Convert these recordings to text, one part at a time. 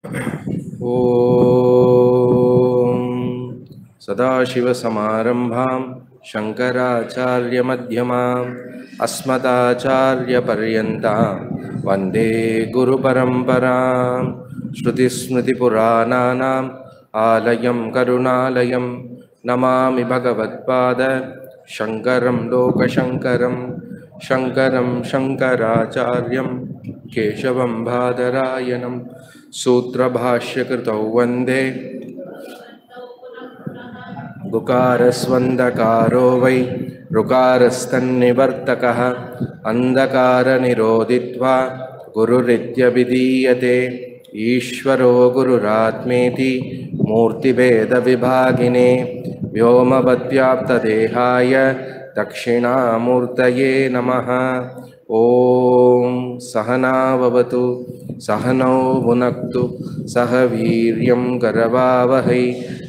ॐ सदाशिवसमारम्भां शङ्कराचार्यमध्यमाम् अस्मदाचार्यपर्यन्तां वन्दे गुरुपरम्परां श्रुतिस्मृतिपुराणानाम् आलयं करुणालयं नमामि भगवत्पाद शङ्करं लोकशङ्करं शङ्करं शङ्कराचार्यं केशवं बादरायणं सूत्रभाष्यकृतौ वन्दे गुकारस्वन्दकारो वै ऋकारस्तन्निवर्तकः अन्धकारनिरोधित्वा गुरुरित्यभिधीयते ईश्वरो गुरुरात्मेति मूर्तिभेदविभागिने व्योमवद्व्याप्तदेहाय दक्षिणामूर्तये नमः ॐ सहनाववतु सहनौ भुनक्तु सह वीर्यं करवावहै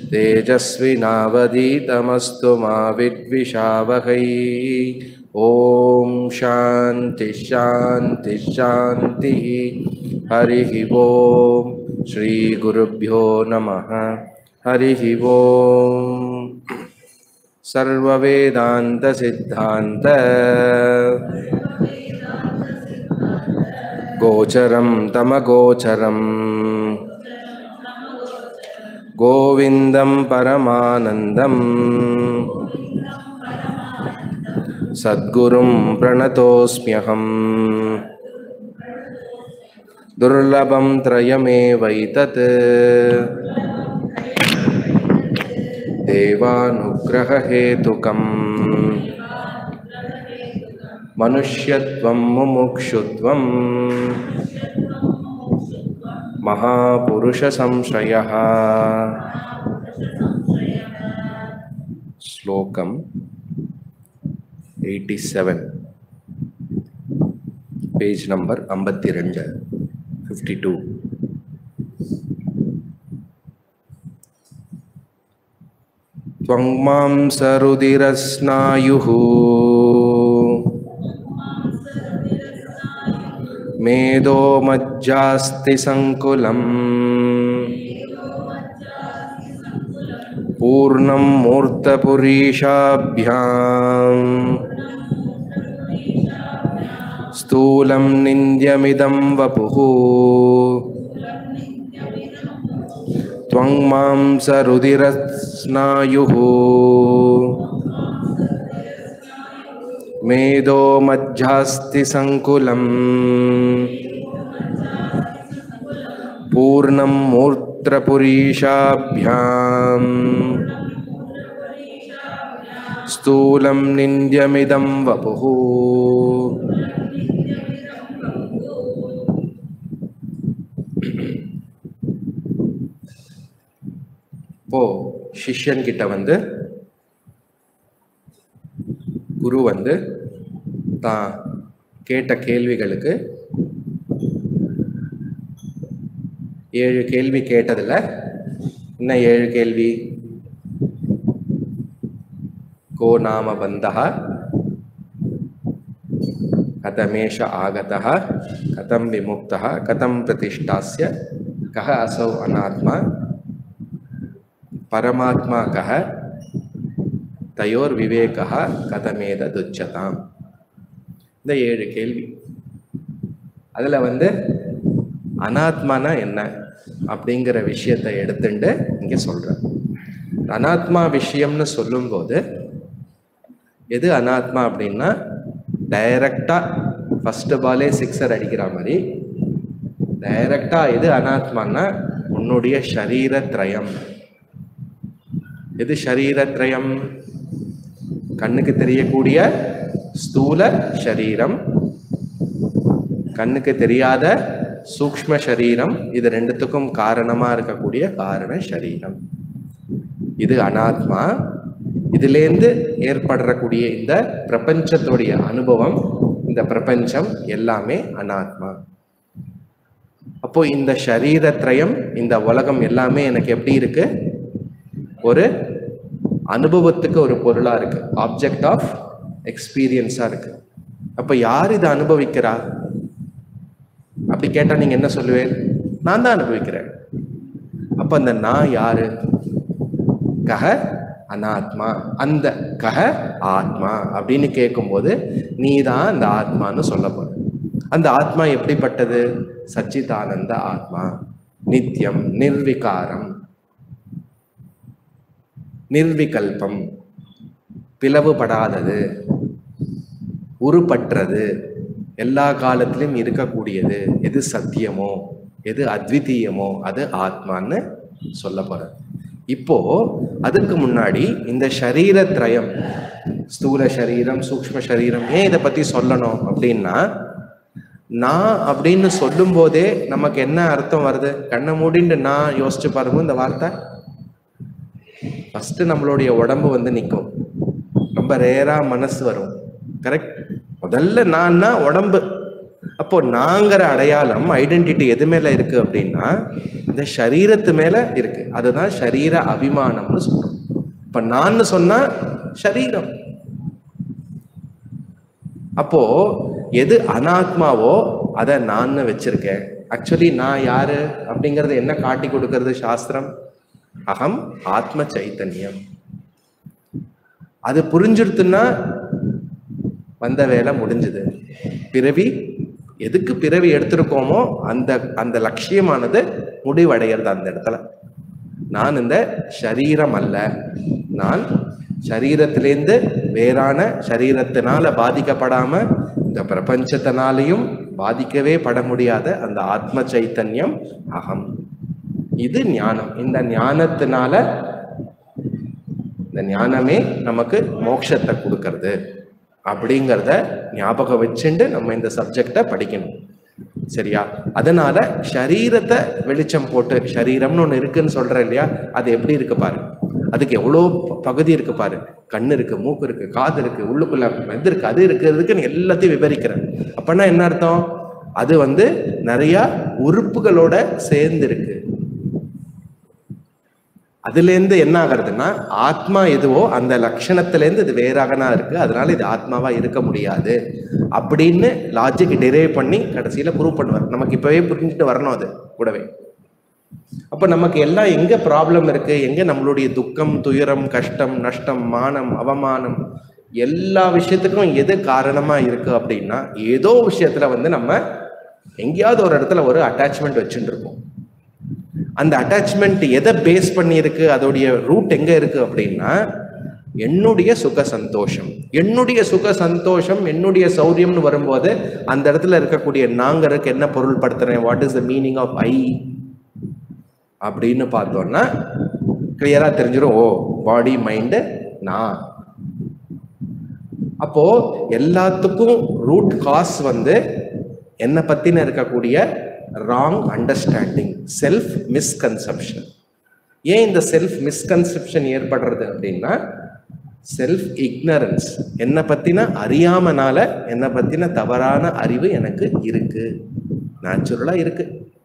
तेजस्विनावधीतमस्तु मा विद्विषावहै ॐ शान्ति शान्ति शान्तिः हरिः ॐ श्रीगुरुभ्यो नमः हरिः ॐ सर्ववेदान्तसिद्धान्त गोचरं तमगोचरम् गोविन्दं परमानन्दम् सद्गुरुं प्रणतोऽस्म्यहम् दुर्लभं त्रयमेवैतत् देवानुग्ररहेतुकम् मनुष्यत्वं मुमुक्षुत्वं महापुरुषसंश्रयः श्लोकम् एय्टि सेवेन् பேஜ் நம்பர் ஐம்பத்தி ரெண்டு ஃபிஃப்டி டூ त्वङ्मांसरुदिरस्नायुः मेदो मज्जास्ति सङ्कुलम् पूर्णं मूर्तपुरीशाभ्याम् स्थूलं निन्द्यमिदं वपुः त्वं मांसरुदिरस्नायुः मेदो मज्जास्ति सङ्कुलम् पूर्णं मूर्त्रपुरीशाभ्याम् स्थूलं निन्द्यमिदं वपुः இப்போ சிஷ்யன் கிட்ட வந்து குரு வந்து தான் கேட்ட கேள்விகளுக்கு ஏழு கேள்வி கேட்டதுல இன்னும் ஏழு கேள்வி கோ நாம பந்தः கதமேஷ ஆகதः கதம் விமுக்தः கதம் பிரதிஷ்டாஸ்ய கः असौ अनात्मा பரமாத்மா கஹ தயோர் விவேகா கதமேததுச்சதாம் இந்த ஏழு கேள்வி அதில் வந்து அனாத்மானா என்ன அப்படிங்கிற விஷயத்தை எடுத்துட்டு இங்கே சொல்கிறேன் அனாத்மா விஷயம்னு சொல்லும்போது எது அனாத்மா அப்படின்னா டைரக்டாக ஃபஸ்ட்டு பாலே சிக்ஸர் அடிக்கிற மாதிரி டைரக்டாக எது அனாத்மான்னா உன்னுடைய ஷரீரத்ரயம் எது ஷரீரத்ரயம் கண்ணுக்கு தெரியக்கூடிய ஸ்தூல ஷரீரம் கண்ணுக்கு தெரியாத சூக்ம சரீரம் இது ரெண்டுத்துக்கும் காரணமா இருக்கக்கூடிய காரண சரீரம் இது அனாத்மா இதுலேருந்து ஏற்படக்கூடிய இந்த பிரபஞ்சத்துடைய அனுபவம் இந்த பிரபஞ்சம் எல்லாமே அனாத்மா அப்போ இந்த சரீரத்ரயம் இந்த உலகம் எல்லாமே எனக்கு எப்படி இருக்கு ஒரு அனுபவத்துக்கு ஒரு பொருளா இருக்கு ஆப்ஜெக்ட் ஆஃப் எக்ஸ்பீரியன்ஸா இருக்கு அப்ப யார் இதை அனுபவிக்கிறா அப்படி கேட்டா நீங்க என்ன சொல்லுவேன் நான் தான் அனுபவிக்கிறேன் அப்ப அந்த நான் யாரு கஹ அனாத்மா அந்த கஹ ஆத்மா அப்படின்னு கேட்கும்போது நீ தான் அந்த ஆத்மான்னு சொல்ல போற அந்த ஆத்மா எப்படிப்பட்டது சச்சிதானந்த ஆத்மா நித்தியம் நிர்விகாரம் நிர்விகல்பம் பிளவுபடாதது உருப்பற்றது எல்லா காலத்திலும் இருக்கக்கூடியது எது சத்தியமோ எது அத்விதீயமோ அது ஆத்மான்னு சொல்ல போற இப்போ அதுக்கு முன்னாடி இந்த சரீரத்ரயம் ஸ்தூல சரீரம் சூக்ஷ்ம சரீரம் ஏன் இதை பத்தி சொல்லணும் அப்படின்னா நான் அப்படின்னு சொல்லும் போதே நமக்கு என்ன அர்த்தம் வருது கண்ணை மூடிட்டு நான் யோசிச்சு பாருங்க இந்த வார்த்தை ஃபர்ஸ்ட் நம்மளுடைய உடம்பு வந்து நிற்கும் ரொம்ப ரேரா மனசு வரும் கரெக்ட் முதல்ல நான்னா உடம்பு அப்போ நாங்கிற அடையாளம் ஐடென்டிட்டி எது மேல இருக்கு அப்படின்னா இந்த சரீரத்து மேல இருக்கு அதுதான் சரீர அபிமானம்னு சொல்றோம் இப்ப நான் சொன்னா சரீரம் அப்போ எது அனாத்மாவோ அதை நான் வச்சிருக்கேன் ஆக்சுவலி நான் யாரு அப்படிங்கறது என்ன காட்டி கொடுக்கறது சாஸ்திரம் அகம் ஆத்ம சைத்தன்யம் அது புரிஞ்சிடுத்துன்னா வந்த வேலை முடிஞ்சது பிறவி எதுக்கு பிறவி எடுத்திருக்கோமோ அந்த அந்த லட்சியமானது முடிவடைகிறது அந்த இடத்துல நான் இந்த சரீரம் அல்ல நான் சரீரத்திலேருந்து வேறான சரீரத்தினால பாதிக்கப்படாம இந்த பிரபஞ்சத்தினாலையும் பாதிக்கவே பட முடியாத அந்த ஆத்ம சைத்தன்யம் அகம் இது ஞானம் இந்த ஞானத்தினால இந்த ஞானமே நமக்கு மோட்சத்தை கொடுக்கறது அப்படிங்கிறத ஞாபகம் வச்சுண்டு நம்ம இந்த சப்ஜெக்டை படிக்கணும் சரியா அதனால சரீரத்தை வெளிச்சம் போட்டு சரீரம்னு ஒன்று இருக்குன்னு சொல்றேன் இல்லையா அது எப்படி இருக்கு பாரு அதுக்கு எவ்வளோ ப- பகுதி இருக்கு பாரு கண்ணு இருக்கு மூக்கு இருக்கு காது இருக்கு உள்ளுக்குள்ள இது இருக்கு அது இருக்கிறதுக்கு எல்லாத்தையும் விவரிக்கிறேன் அப்பன்னா என்ன அர்த்தம் அது வந்து நிறைய உறுப்புகளோட சேர்ந்து இருக்கு அதுலேருந்து என்ன ஆகுறதுன்னா ஆத்மா எதுவோ அந்த லட்சணத்திலேருந்து இது வேறாகனா இருக்கு அதனால இது ஆத்மாவா இருக்க முடியாது அப்படின்னு லாஜிக் டிரைவ் பண்ணி கடைசியில ப்ரூவ் பண்ணுவார் நமக்கு இப்பவே புரிஞ்சுட்டு வரணும் அது கூடவே அப்ப நமக்கு எல்லாம் எங்க ப்ராப்ளம் இருக்கு எங்க நம்மளுடைய துக்கம் துயரம் கஷ்டம் நஷ்டம் மானம் அவமானம் எல்லா விஷயத்துக்கும் எது காரணமா இருக்கு அப்படின்னா ஏதோ விஷயத்துல வந்து நம்ம எங்கேயாவது ஒரு இடத்துல ஒரு அட்டாச்மெண்ட் வச்சுட்டு இருக்கோம் அந்த அட்டாச்மெண்ட் எதை பேஸ் பண்ணி இருக்கு அதோடைய ரூட் எங்க இருக்கு அப்படின்னா என்னுடைய சுக சந்தோஷம் என்னுடைய சுக சந்தோஷம் என்னுடைய சௌரியம்னு வரும்போது அந்த இடத்துல இருக்கக்கூடிய நாங்கருக்கு என்ன பொருள்படுத்துறேன் what is the meaning of I அப்படின்னு பார்த்தோம்னா கிளியரா தெரிஞ்சிடும் ஓ பாடி மைண்டு நான் அப்போ எல்லாத்துக்கும் ரூட் காஸ் வந்து என்னை பத்தின இருக்கக்கூடிய ராங் அண்டர்ஸ்டாண்டிங் செல்ஃப் மிஸ்கன்செப்ஷன் ஏன் இந்த செல்ஃப் மிஸ்கன்செப்ஷன் ஏற்படுறது அப்படின்னா செல்ஃப் இக்னரன்ஸ் என்னை பத்தின அறியாமனால என்னை பத்தின தவறான அறிவு எனக்கு இருக்கு நேச்சுரலா இருக்கு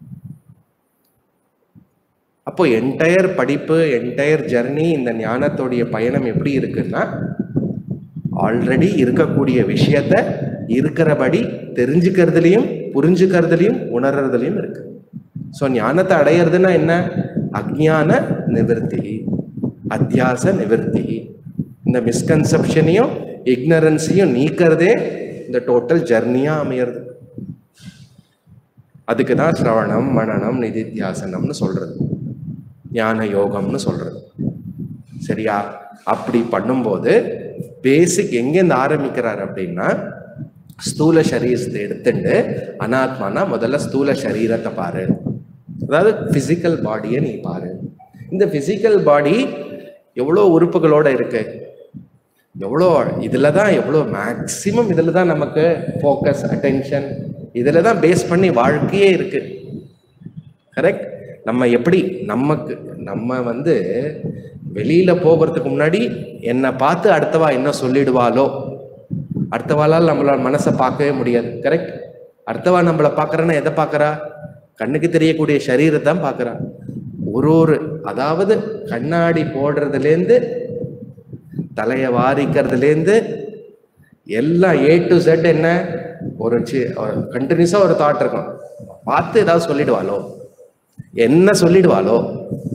அப்போ என்டையர் படிப்பு என்டையர் ஜர்னி இந்த ஞானத்தோடைய பயணம் எப்படி இருக்குன்னா ஆல்ரெடி இருக்கக்கூடிய விஷயத்த இருக்கிறபடி தெரிஞ்சுக்கிறதுலையும் புரிஞ்சுக்கிறதுலையும் உணர்றதுலையும் இருக்கு ஸோ ஞானத்தை அடையிறதுன்னா என்ன அஜ்ஞான நிவர்த்தி அத்தியாச நிவர்த்தி இந்த மிஸ்கன்செப்ஷனையும் இக்னரன்ஸையும் நீக்கிறதே இந்த டோட்டல் ஜர்னியா அமையிறது அதுக்கு தான் சிரவணம் மனனம் நிதித்தியாசனம்னு சொல்றது ஞான யோகம்னு சொல்றது சரியா அப்படி பண்ணும்போது பேசிக் எங்கேருந்து ஆரம்பிக்கிறார் அப்படின்னா ஸ்தூல சரீரத்தை எடுத்துட்டு அனாத்மானா முதல்ல ஸ்தூல சரீரத்தை பாரு அதாவது பிசிக்கல் பாடியை நீ பாரு இந்த பிசிக்கல் பாடி எவ்வளோ உறுப்புகளோட இருக்கு எவ்வளோ இதில் தான் எவ்வளோ மேக்சிமம் இதில் தான் நமக்கு ஃபோக்கஸ் அட்டென்ஷன் இதில் தான் பேஸ் பண்ணி வாழ்க்கையே இருக்கு கரெக்ட் நம்ம எப்படி நமக்கு நம்ம வந்து வெளியில போகிறதுக்கு முன்னாடி என்னை பார்த்து அடுத்தவா என்ன சொல்லிடுவாளோ அடுத்தவாளால் நம்மளோட மனசை பார்க்கவே முடியாது கரெக்ட் அடுத்தவா நம்மளை பார்க்கறன்னா எதை பார்க்கறா கண்ணுக்கு தெரியக்கூடிய சரீரத்தை தான் பார்க்கறா ஒரு ஒரு அதாவது கண்ணாடி போடுறதுலேருந்து தலையை வாரிக்கிறதுலேருந்து எல்லாம் ஏ டு செட் என்ன ஒரு கண்டினியூஸாக ஒரு தாட் இருக்கும் பார்த்து ஏதாவது சொல்லிடுவாளோ என்ன சொல்லிடுவாளோ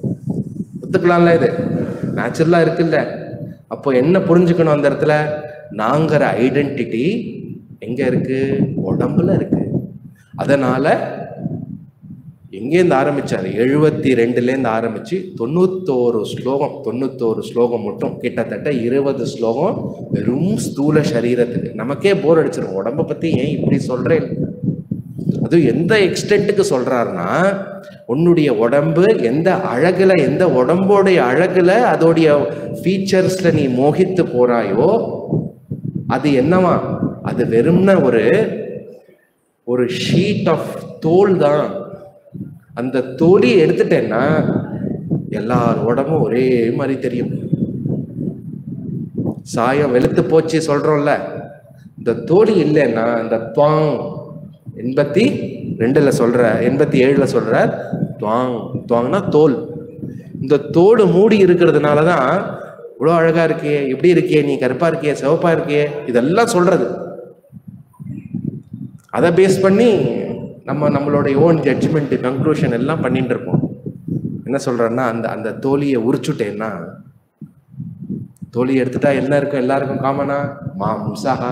ஒத்துக்கலாம்ல இது நேச்சுரலா இருக்குல்ல அப்போ என்ன புரிஞ்சுக்கணும் அந்த இடத்துல நாங்கிற ஐடென்டிட்டி எங்க இருக்கு உடம்புல இருக்கு அதனால எங்கேருந்து ஆரம்பிச்சாரு எழுபத்தி ரெண்டுலேருந்து ஆரம்பிச்சு தொண்ணூத்தோரு ஸ்லோகம் தொண்ணூத்தோரு ஸ்லோகம் மட்டும் கிட்டத்தட்ட இருபது ஸ்லோகம் வெறும் ஸ்தூல சரீரத்துக்கு நமக்கே போர் அடிச்சிடும் உடம்ப பத்தி ஏன் இப்படி சொல்றேன் அது எந்த எக்ஸ்டென்ட்டுக்கு சொல்றாருன்னா உன்னுடைய உடம்பு எந்த அழகுல எந்த உடம்போடைய அழகுல அதோடைய ஃபீச்சர்ஸ்ல நீ மோகித்து போறாயோ அது என்னவா அது வெறும்ன ஒரு ஒரு ஷீட் ஆஃப் தோல் தான் அந்த தோலி எடுத்துட்டேன்னா எல்லார் உடம்பும் ஒரே மாதிரி தெரியும் சாயம் வெளுத்து போச்சு சொல்றோம்ல இந்த தோலி இல்லைன்னா இந்த துவாங் எண்பத்தி ரெண்டுல சொல்ற எண்பத்தி ஏழுல சொல்ற துவாங் துவாங்னா தோல் இந்த தோடு மூடி இருக்கிறதுனால தான் இவ்வளோ அழகா இருக்கியே எப்படி இருக்கியே நீ கருப்பா இருக்கியே சிவப்பா இருக்கியே இதெல்லாம் சொல்றது அதை பேஸ் பண்ணி நம்ம நம்மளுடைய ஓன் ஜட்ஜ்மெண்ட் கன்க்ளூஷன் எல்லாம் பண்ணிட்டு இருப்போம் என்ன சொல்றேன்னா அந்த அந்த தோலியை உரிச்சுட்டேன்னா தோலி எடுத்துட்டா என்ன இருக்கும் எல்லாருக்கும் காமனா மாம்சஹா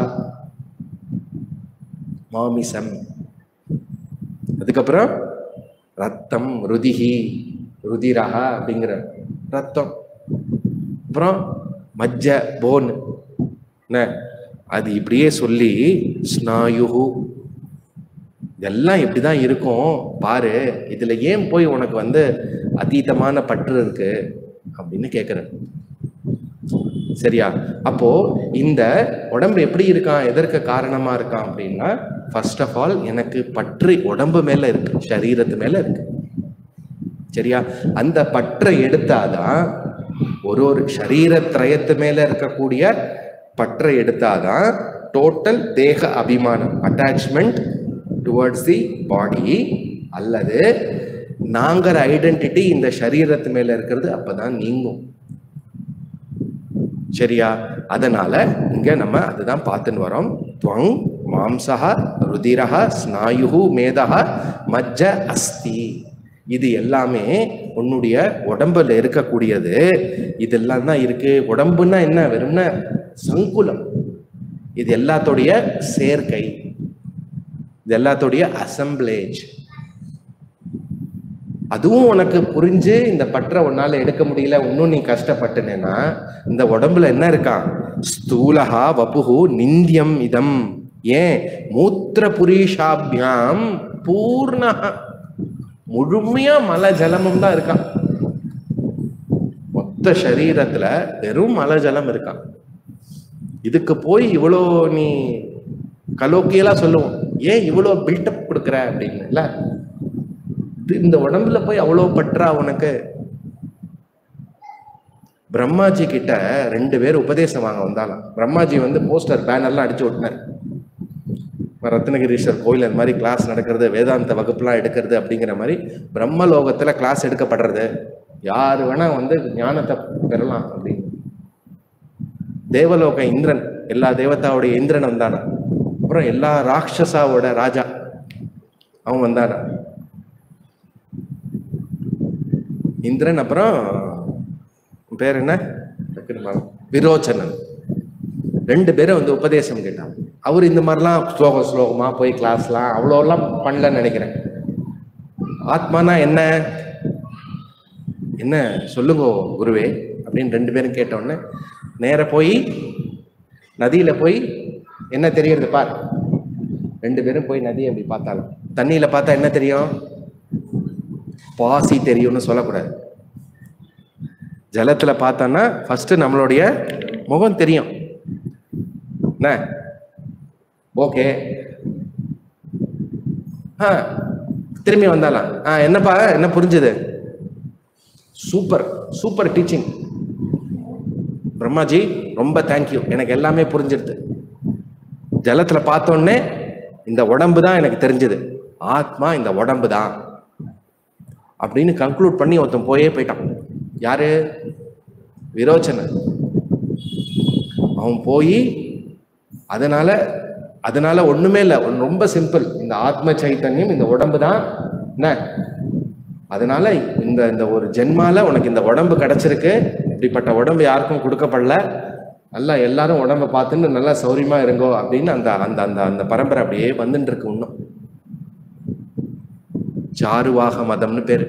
மாமிசம் அதுக்கப்புறம் ரத்தம் ருதிகி ருதிரஹா அப்படிங்கிற ரத்தம் அப்புறம் மஜ்ஜ போன் என்ன அது இப்படியே சொல்லி ஸ்நாயுகு இதெல்லாம் இப்படிதான் இருக்கும் பாரு இதுல ஏன் போய் உனக்கு வந்து அதீதமான பற்று இருக்கு அப்படின்னு கேக்குறேன் சரியா அப்போ இந்த உடம்பு எப்படி இருக்கான் எதற்கு காரணமா இருக்கான் அப்படின்னா ஃபர்ஸ்ட் ஆஃப் ஆல் எனக்கு பற்று உடம்பு மேல இருக்கு சரீரத்து மேல இருக்கு சரியா அந்த பற்றை எடுத்தாதான் ஒரு ஒரு சரீரத்திரயத்து மேல இருக்கக்கூடிய பற்றை எடுத்தாதான் டோட்டல் தேக அபிமானம் அட்டாச்மெண்ட் டுவர்ட்ஸ் தி பாடி அல்லது நாங்கிற ஐடென்டிட்டி இந்த சரீரத்து மேல இருக்கிறது அப்பதான் நீங்கும் சரியா அதனால இங்க நம்ம அதுதான் பார்த்துன்னு வரோம் துவங் மாம்சா ருதிரஹ ஸ்நாயு மேதா மஜ்ஜ அஸ்தி இது எல்லாமே உன்னுடைய உடம்புல இருக்கக்கூடியது இதெல்லாம் தான் இருக்கு உடம்புன்னா என்ன வெறும்னா சங்குலம் இது எல்லாத்தோடைய சேர்க்கை இது எல்லாத்தோடைய அசம்பிளேஜ் அதுவும் உனக்கு புரிஞ்சு இந்த பற்றை உன்னால எடுக்க முடியல இன்னும் நீ கஷ்டப்பட்டுனேன்னா இந்த உடம்புல என்ன இருக்கான் ஸ்தூலஹா வபுகு நிந்தியம் இதம் ஏன் மூத்திர புரீஷாபியாம் பூர்ண முழுமையா மலை ஜலமும் தான் இருக்கான் மொத்த சரீரத்துல வெறும் மலை ஜலம் இருக்கான் இதுக்கு போய் இவ்வளோ நீ கலோக்கியலா சொல்லுவோம் ஏன் இவ்வளோ பில்டப் கொடுக்குற அப்படின்னு இல்ல இது இந்த உடம்புல போய் அவ்வளோ பற்றா உனக்கு பிரம்மாஜி கிட்ட ரெண்டு பேர் உபதேசம் வாங்க வந்தாலாம் பிரம்மாஜி வந்து போஸ்டர் பேனர்லாம் அடிச்சு விட்டினார் ரத்னகிரீஸ்வர் கோயில் அந்த மாதிரி கிளாஸ் நடக்கிறது வேதாந்த வகுப்புலாம் எடுக்கிறது அப்படிங்கிற மாதிரி பிரம்மலோகத்துல கிளாஸ் எடுக்கப்படுறது யாரு வேணா வந்து ஞானத்தை பெறலாம் அப்படின்னு தேவலோக இந்திரன் எல்லா தேவதாவுடைய இந்திரன் வந்தானா அப்புறம் எல்லா ராட்சசாவோட ராஜா அவன் வந்தானா இந்திரன் அப்புறம் பேர் என்ன டக்குனு மறந்து- விரோச்சனன் ரெண்டு பேரும் வந்து உபதேசம் கேட்டாங்க அவர் இந்த மாதிரிலாம் ஸ்லோகம் ஸ்லோகமா போய் கிளாஸ்லாம் அவ்வளோலாம் பண்ணலன்னு நினைக்கிறேன் ஆத்மானா என்ன என்ன சொல்லுங்க குருவே அப்படின்னு ரெண்டு பேரும் கேட்ட உடனே நேர போய் நதியில போய் என்ன தெரியறது பார் ரெண்டு பேரும் போய் நதியை அப்படி பார்த்தாலும் தண்ணியில பார்த்தா என்ன தெரியும் பாசி தெரியும்னு சொல்லக்கூடாது ஜலத்துல பார்த்தோன்னா ஃபர்ஸ்ட் நம்மளுடைய முகம் தெரியும் என்ன ஓகே ஆ திரும்பி வந்தாலாம் ஆ என்னப்பா என்ன புரிஞ்சுது சூப்பர் சூப்பர் டீச்சிங் பிரம்மாஜி ரொம்ப தேங்க்யூ எனக்கு எல்லாமே புரிஞ்சிடுது ஜலத்துல பார்த்தோன்னே இந்த உடம்பு தான் எனக்கு தெரிஞ்சது ஆத்மா இந்த உடம்பு தான் அப்படின்னு கன்க்ளூட் பண்ணி ஒருத்தன் போயே போயிட்டான் யாரு விரோச்சனன் அவன் போய் அதனால அதனால ஒண்ணுமே இல்லை ரொம்ப சிம்பிள் இந்த ஆத்ம சைத்தன்யம் இந்த உடம்பு தான் என்ன அதனால இந்த இந்த ஒரு ஜென்மால உனக்கு இந்த உடம்பு கிடைச்சிருக்கு இப்படிப்பட்ட உடம்பு யாருக்கும் கொடுக்கப்படல நல்லா எல்லாரும் உடம்ப பார்த்துன்னு நல்லா சௌரியமா இருங்கோ அப்படின்னு அந்த அந்த அந்த அந்த பரம்பரை அப்படியே வந்துட்டு இருக்கு இன்னும் சாருவாக மதம்னு பேரு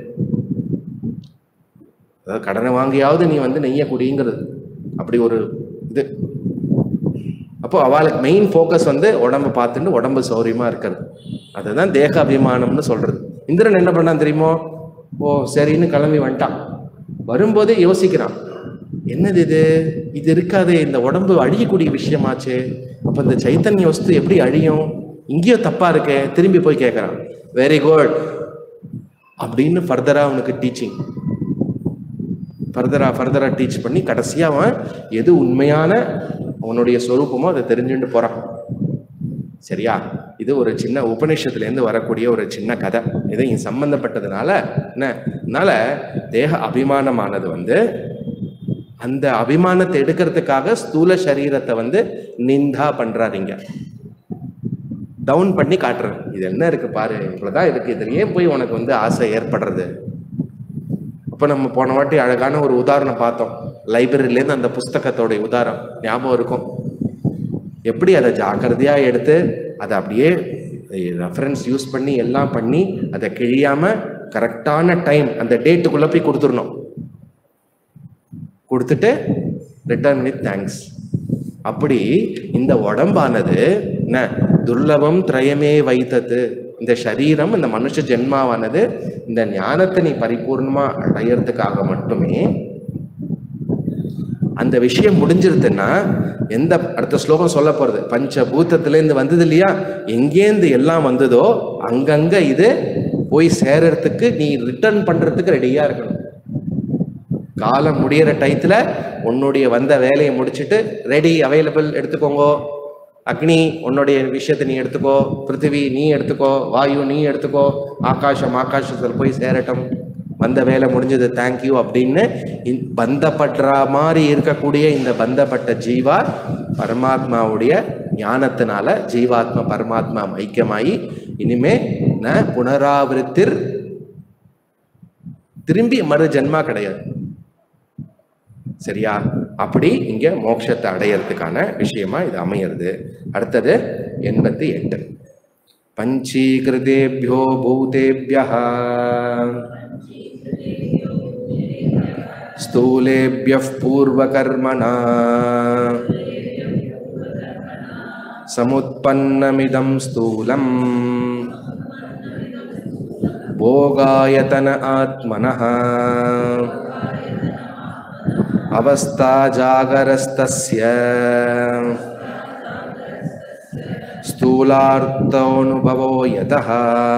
அதாவது கடனை வாங்கியாவது நீ வந்து நெய்ய குடிங்கிறது அப்படி ஒரு இது அப்போ அவளுக்கு மெயின் ஃபோக்கஸ் வந்து உடம்ப பார்த்துட்டு உடம்பு சௌரியமா இருக்கிறது அதுதான் தேக அபிமானம்னு சொல்றது இந்திரன் என்ன பண்ணான் தெரியுமோ ஓ சரின்னு கிளம்பி வந்துட்டான் வரும்போதே யோசிக்கிறான் என்னது இது இது இருக்காதே இந்த உடம்பு அழியக்கூடிய விஷயமாச்சே அப்ப இந்த சைத்தன்ய வஸ்து எப்படி அழியும் இங்கேயோ தப்பா இருக்கே திரும்பி போய் கேட்கறான் வெரி குட் அப்படின்னு ஃபர்தரா அவனுக்கு டீச்சிங் ஃபர்தரா ஃபர்தரா டீச் பண்ணி கடைசியா அவன் எது உண்மையான அவனுடைய சொரூபமோ அதை தெரிஞ்சுட்டு போறான் சரியா இது ஒரு சின்ன உபநிஷத்துல இருந்து வரக்கூடிய ஒரு சின்ன கதை இது இங்க சம்பந்தப்பட்டதுனால என்ன அதனால தேக அபிமானமானது வந்து அந்த அபிமானத்தை எடுக்கிறதுக்காக ஸ்தூல சரீரத்தை வந்து நிந்தா பண்றாருங்க டவுன் பண்ணி காட்டுறேன் இது என்ன இருக்கு பாரு இவ்வளவுதான் இருக்கு இதுல ஏன் போய் உனக்கு வந்து ஆசை ஏற்படுறது அப்ப நம்ம போன வாட்டி அழகான ஒரு உதாரணம் பார்த்தோம் லைப்ரரியில இருந்து அந்த புஸ்தகத்தோட உதாரணம் ஞாபகம் இருக்கும் எப்படி அதை ஜாக்கிரதையா எடுத்து அதை அப்படியே ரெஃபரன்ஸ் யூஸ் பண்ணி எல்லாம் பண்ணி அதை கிழியாம கரெக்டான டைம் அந்த டேட்டுக்குள்ள போய் கொடுத்துடணும் கொடுத்துட்டு ரிட்டர்ன் வித் தேங்க்ஸ் அப்படி இந்த உடம்பானது என்ன துர்லபம் திரயமே வைத்தது இந்த சரீரம் இந்த மனுஷ ஜென்மாவானது இந்த ஞானத்தை நீ பரிபூர்ணமா அடையறதுக்காக மட்டுமே அந்த விஷயம் முடிஞ்சிருதுன்னா எந்த அடுத்த ஸ்லோகம் சொல்ல போறது பஞ்சபூத்தத்துல இருந்து வந்தது இல்லையா எங்கேருந்து எல்லாம் வந்ததோ அங்கங்க இது போய் சேரறதுக்கு நீ ரிட்டர்ன் பண்றதுக்கு ரெடியா இருக்கணும் காலம் முடியிற டயத்துல உன்னுடைய வந்த வேலையை முடிச்சிட்டு ரெடி அவைலபிள் எடுத்துக்கோங்க அக்னி உன்னுடைய விஷயத்தை நீ எடுத்துக்கோ பிருத்திவி நீ எடுத்துக்கோ வாயு நீ எடுத்துக்கோ ஆகாசம் ஆகாசத்தில் போய் சேரட்டும் வந்த வேலை முடிஞ்சது தேங்க்யூ அப்படின்னு இந்த- பந்தப்படுற மாதிரி இருக்கக்கூடிய இந்த பந்தப்பட்ட ஜீவா பரமாத்மாவுடைய ஞானத்தினால ஜீவாத்மா பரமாத்மா ஐக்கியமாயி இனிமே ந புனராவிருத்திர் திரும்பி மறு ஜென்மா கிடையாது சரியா அப்படி இங்க மோட்சத்தை அடையறதுக்கான விஷயமா இது அமையிறது அடுத்தது எண்பத்தி எட்டு பஞ்சீகிருதேபியோ பூதேபிய ஸ்தூலேபிய பூர்வகர்மணா சமுத்பன்னமிதம் ஸ்தூலம் போகாயதன ஆத்மனः अवस्था जागरस्तस्य स्थूलार्थोऽनुभवो यतः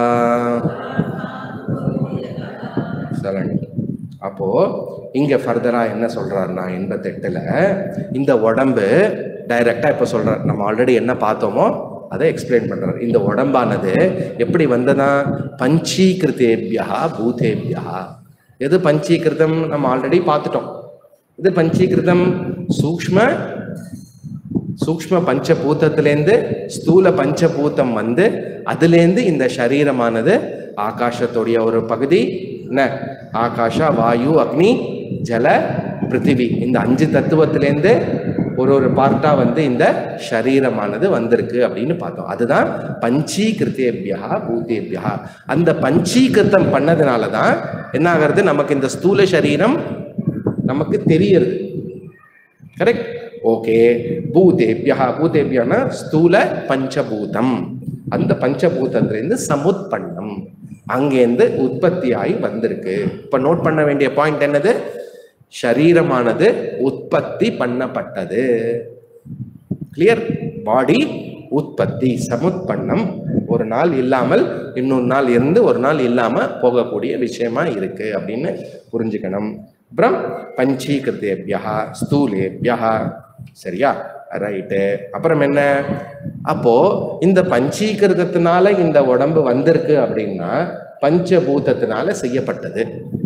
Excellent. அப்போ இங்க ஃபர்தரா என்ன சொல்றாருன்னா எண்பத்தெட்டுல இந்த உடம்பு டைரக்டா இப்ப சொல்றாரு நம்ம ஆல்ரெடி என்ன பார்த்தோமோ அதை எக்ஸ்பிளைன் பண்றாரு இந்த உடம்பானது எப்படி வந்ததா பஞ்சீகிருத்தேபியா பூதேபியா எது பஞ்சீகிருதம் நம்ம ஆல்ரெடி பார்த்துட்டோம் இது பஞ்சீகிருதம் சூக்ஷ்ம சூக்ஷ்ம பஞ்சபூதத்திலேருந்து ஸ்தூல பஞ்சபூதம் வந்து அதுலேருந்து இந்த சரீரமானது ஆகாசத்துடைய ஒரு பகுதி என்ன ஆகாஷா வாயு அக்னி ஜல பிருத்திவி இந்த அஞ்சு தத்துவத்திலேருந்து ஒரு ஒரு பார்ட்டா வந்து இந்த சரீரமானது வந்திருக்கு அப்படின்னு பார்த்தோம் அதுதான் பஞ்சீகிருத்தேபியா பூதேபியா அந்த பஞ்சீகிருத்தம் பண்ணதுனால தான் என்ன ஆகிறது நமக்கு இந்த ஸ்தூல சரீரம் நமக்கு தெரியறது கரெக்ட் ஓகே பூதேபியா பூதேபியானா ஸ்தூல பஞ்சபூதம் அந்த பஞ்சபூதத்திலிருந்து சமுத்பன்னம் அங்கேருந்து உற்பத்தி ஆகி வந்திருக்கு இப்ப நோட் பண்ண வேண்டிய பாயிண்ட் என்னது சரீரமானது உற்பத்தி பண்ணப்பட்டது கிளியர் பாடி உற்பத்தி சமுத்பன்னம் ஒரு நாள் இல்லாமல் இன்னொரு நாள் இருந்து ஒரு நாள் இல்லாம போகக்கூடிய விஷயமா இருக்கு அப்படின்னு புரிஞ்சுக்கணும் அப்புறம் பஞ்சீகிருத்தேபியா ஸ்தூலேபியா சரியா ரைட்டு அப்புறம் என்ன அப்போ இந்த பஞ்சீகிருதத்தினால இந்த உடம்பு வந்திருக்கு அப்படின்னா பஞ்சபூதத்தினால செய்யப்பட்டது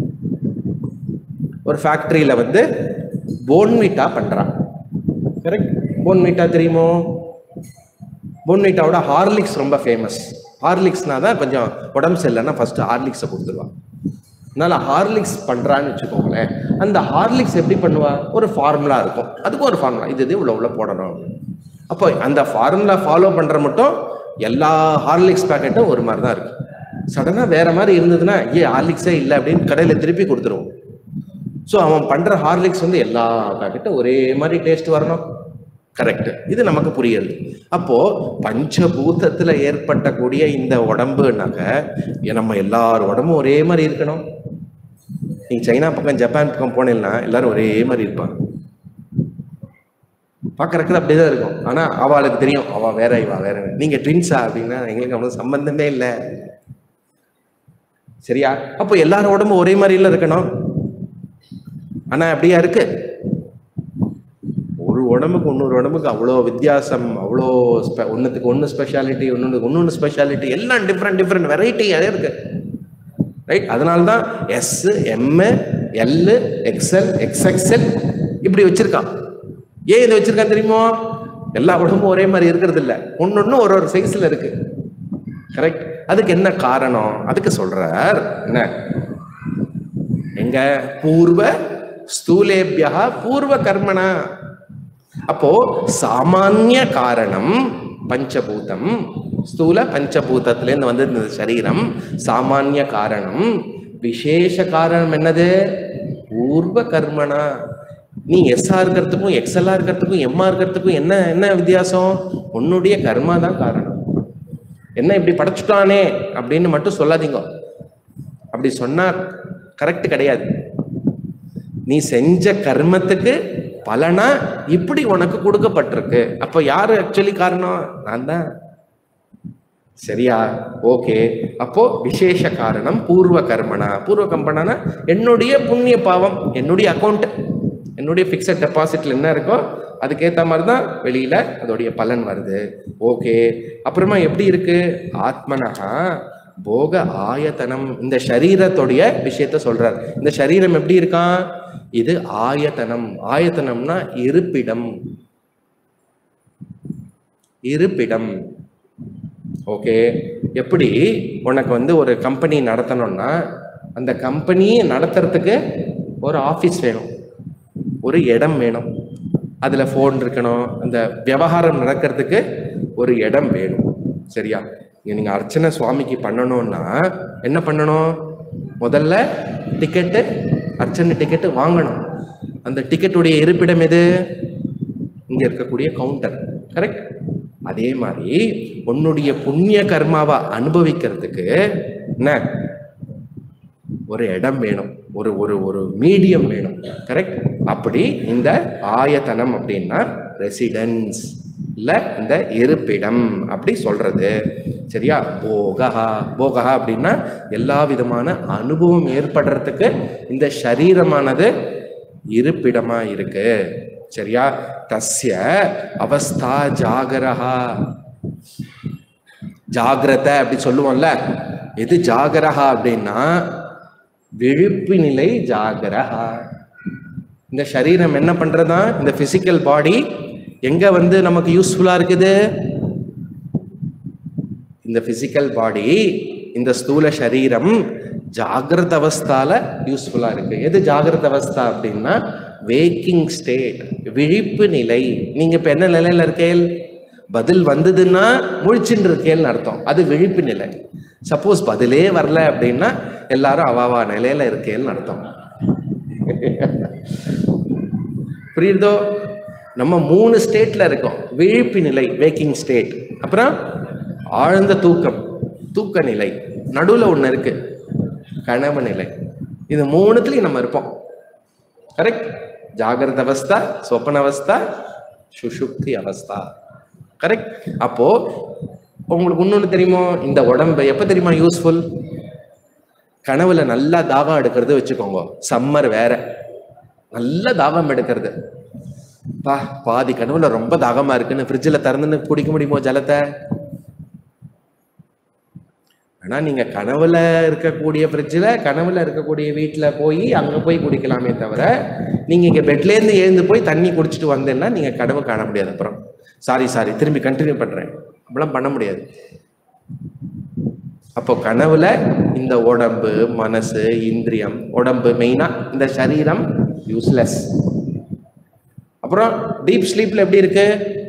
ஒரு ஃபேக்டரியில வந்து போன்விட்டா பண்றான் கரெக்ட் போன்விட்டா தெரியுமோ போன்விட்டாவோட ஹார்லிக்ஸ் ரொம்ப ஃபேமஸ் ஹார்லிக்ஸ்னா தான் கொஞ்சம் உடம்பு சரியில்லைன்னா ஃபர்ஸ்ட் ஹார்லிக்ஸை கொடுத்துருவான் அதனால ஹார்லிக்ஸ் பண்றான்னு வச்சுக்கோங்களேன் அந்த ஹார்லிக்ஸ் எப்படி பண்ணுவா ஒரு ஃபார்முலா இருக்கும் அதுக்கும் ஒரு ஃபார்முலா இது இது இவ்வளோ இவ்வளோ போடணும் அப்போ அந்த ஃபார்முலா ஃபாலோ பண்ற மட்டும் எல்லா ஹார்லிக்ஸ் பேக்கெட்டும் ஒரு மாதிரி தான் இருக்கும் சடனாக வேற மாதிரி இருந்ததுன்னா ஏ ஹார்லிக்ஸே இல்லை அப்படின்னு கடையில் திருப்பி கொடுத்துருவோம் ஸோ அவன் பண்ற ஹார்லிக்ஸ் வந்து எல்லா பேக்கெட்டும் ஒரே மாதிரி டேஸ்ட் வரணும் கரெக்ட் இது நமக்கு புரியுது அப்போ பஞ்சபூதத்துல ஏற்பட்டக்கூடிய இந்த உடம்புனாக்க ஏ, நம்ம எல்லார் உடம்பும் ஒரே மாதிரி இருக்கணும் நீ சைனா பக்கம் ஜப்பான் பக்கம் போனீங்கன்னா எல்லாரும் ஒரே மாதிரி இருப்பாங்க பார்க்கறதுக்கு அப்படிதான் இருக்கும் ஆனா அவளுக்கு தெரியும் அவ வேற இவா வேற நீங்க ட்வின்ஸா அப்படின்னா எங்களுக்கு அவனுக்கு சம்பந்தமே இல்லை சரியா அப்போ எல்லாரும் உடம்பு ஒரே மாதிரில இருக்கணும் ஆனா அப்படியா இருக்கு ஒரு உடம்புக்கு இன்னொரு உடம்புக்கு அவ்வளோ வித்தியாசம் அவ்வளோ ஸ்பெ ஒன்றுத்துக்கு ஒன்று ஸ்பெஷாலிட்டி ஒன்று ஒன்று ஸ்பெஷாலிட்டி எல்லாம் டிஃப்ரெண்ட் டிஃப்ரெண்ட் வெரைட்டி இருக்கு ரைட் அதனால தான் S M L XL XXL இப்படி வச்சிருக்கான் ஏன் இதை வச்சிருக்கான் தெரியுமோ எல்லா உடம்பும் ஒரே மாதிரி இருக்கிறது இல்ல ஒன்னொன்னு ஒரு ஒரு சைஸ்ல இருக்கு கரெக்ட் அதுக்கு என்ன காரணம் அதுக்கு சொல்றார் என்ன எங்க பூர்வ ஸ்தூலேபியா பூர்வ கர்மணா அப்போ சாமானிய காரணம் பஞ்சபூதம் ஸ்தூல பஞ்சபூதத்திலேருந்து வந்து இந்த சரீரம் சாமானிய காரணம் விசேஷ காரணம் என்னது பூர்வ கர்மனா நீ எஸ்ஆ இருக்கிறதுக்கும் எக்ஸ்எல்ஆ இருக்கிறதுக்கும் எம்ஆ இருக்கிறதுக்கும் என்ன என்ன வித்தியாசம் உன்னுடைய கர்மா தான் காரணம் என்ன இப்படி படைச்சுட்டானே அப்படின்னு மட்டும் சொல்லாதீங்க அப்படி சொன்னா கரெக்ட் கிடையாது நீ செஞ்ச கர்மத்துக்கு பலனா இப்படி உனக்கு கொடுக்கப்பட்டிருக்கு அப்ப யாரு ஆக்சுவலி காரணம் நான் தான் சரியா ஓகே அப்போ விசேஷ காரணம் பூர்வ கர்மனா பூர்வ கம்பனானா என்னுடைய புண்ணிய பாவம் என்னுடைய அக்கௌண்ட் என்னுடைய பிக்சட் டெபாசிட்ல என்ன இருக்கோ அதுக்கேத்த மாதிரி தான் வெளியில அதோடைய பலன் வருது ஓகே அப்புறமா எப்படி இருக்கு ஆத்மனஹா போக ஆயத்தனம் இந்த சரீரத்துடைய விஷயத்த சொல்றார் இந்த சரீரம் எப்படி இருக்கான் இது ஆயத்தனம் ஆயத்தனம்னா இருப்பிடம் இருப்பிடம் ஓகே எப்படி உனக்கு வந்து ஒரு கம்பெனி நடத்தணும்னா அந்த கம்பெனியை நடத்துறதுக்கு ஒரு ஆஃபீஸ் வேணும் ஒரு இடம் வேணும் அதில் ஃபோன் இருக்கணும் அந்த விவகாரம் நடக்கிறதுக்கு ஒரு இடம் வேணும் சரியா இங்க நீங்க அர்ச்சனை சுவாமிக்கு பண்ணணும்னா என்ன பண்ணணும் முதல்ல டிக்கெட்டு அர்ச்சனை டிக்கெட்டு வாங்கணும் அந்த டிக்கெட்டுடைய இருப்பிடம் எது இங்க இருக்கக்கூடிய கவுண்டர் கரெக்ட் அதே மாதிரி உன்னுடைய புண்ணிய கர்மாவை அனுபவிக்கிறதுக்கு என்ன ஒரு இடம் வேணும் ஒரு ஒரு ஒரு மீடியம் வேணும் கரெக்ட் அப்படி இந்த ஆயத்தனம் அப்படின்னா ரெசிடென்ஸ் இல்ல இந்த இருப்பிடம் அப்படி சொல்றது சரியா போகஹா போகஹா அப்படின்னா எல்லா விதமான அனுபவம் ஏற்படுறதுக்கு இந்த சரீரமானது இருப்பிடமா இருக்கு சரியா தஸ்ய அவஸ்தா ஜாகரஹா ஜாகிரத அப்படி சொல்லுவோம்ல எது ஜாகரஹா அப்படின்னா விழிப்பு நிலை ஜாகரஹா இந்த சரீரம் என்ன பண்றதா இந்த பிசிக்கல் பாடி எங்க வந்து நமக்கு யூஸ்ஃபுல்லா இருக்குது இந்த பிசிக்கல் பாடி இந்த ஸ்தூல சரீரம் ஜாகிரத அவஸ்தால யூஸ்ஃபுல்லா இருக்கு எது ஜாகிரத அவஸ்தா அப்படின்னா வேக்கிங் ஸ்டேட் விழிப்பு நிலை நீங்க இப்ப என்ன நிலையில இருக்கேல் பதில் வந்ததுன்னா முழிச்சுட்டு இருக்கேல்னு அர்த்தம் அது விழிப்பு நிலை சப்போஸ் பதிலே வரல அப்படின்னா எல்லாரும் அவாவா நிலையில இருக்கேல்னு அர்த்தம் புரியுதோ நம்ம மூணு ஸ்டேட்ல இருக்கோம் விழிப்பு நிலை வேக்கிங் ஸ்டேட் அப்புறம் ஆழ்ந்த தூக்கம் தூக்க நிலை நடுவுல ஒண்ணு இருக்கு கனவு நிலை இது மூணுத்துலயும் நம்ம இருப்போம் கரெக்ட் ஜாகிரத அவஸ்தா சொப்பன அவஸ்தா சுஷுப்தி அவஸ்தா கரெக்ட் அப்போ உங்களுக்கு இன்னொன்னு தெரியுமோ இந்த உடம்பு எப்ப தெரியுமா யூஸ்ஃபுல் கனவுல நல்லா தாகம் எடுக்கிறது வச்சுக்கோங்க சம்மர் வேற நல்ல தாகம் எடுக்கிறது பா பாதி கனவுல ரொம்ப தாகமா இருக்குன்னு ஃப்ரிட்ஜில் திறந்துன்னு குடிக்க முடியுமோ ஜலத்தை ஆனா நீங்க கனவுல இருக்கக்கூடிய ஃப்ரிட்ஜில் கனவுல இருக்கக்கூடிய வீட்டுல போய் அங்க போய் குடிக்கலாமே தவிர நீங்க இங்க பெட்ல இருந்து எழுந்து போய் தண்ணி குடிச்சிட்டு வந்தேன்னா நீங்க கனவு காண முடியாது அப்புறம் சாரி சாரி திரும்பி கண்டினியூ பண்றேன் அப்படிலாம் பண்ண முடியாது அப்போ கனவுல இந்த உடம்பு மனசு இந்திரியம் உடம்பு மெயினா இந்த சரீரம் யூஸ்லெஸ் அப்புறம் டீப் ஸ்லீப்ல எப்படி இருக்கு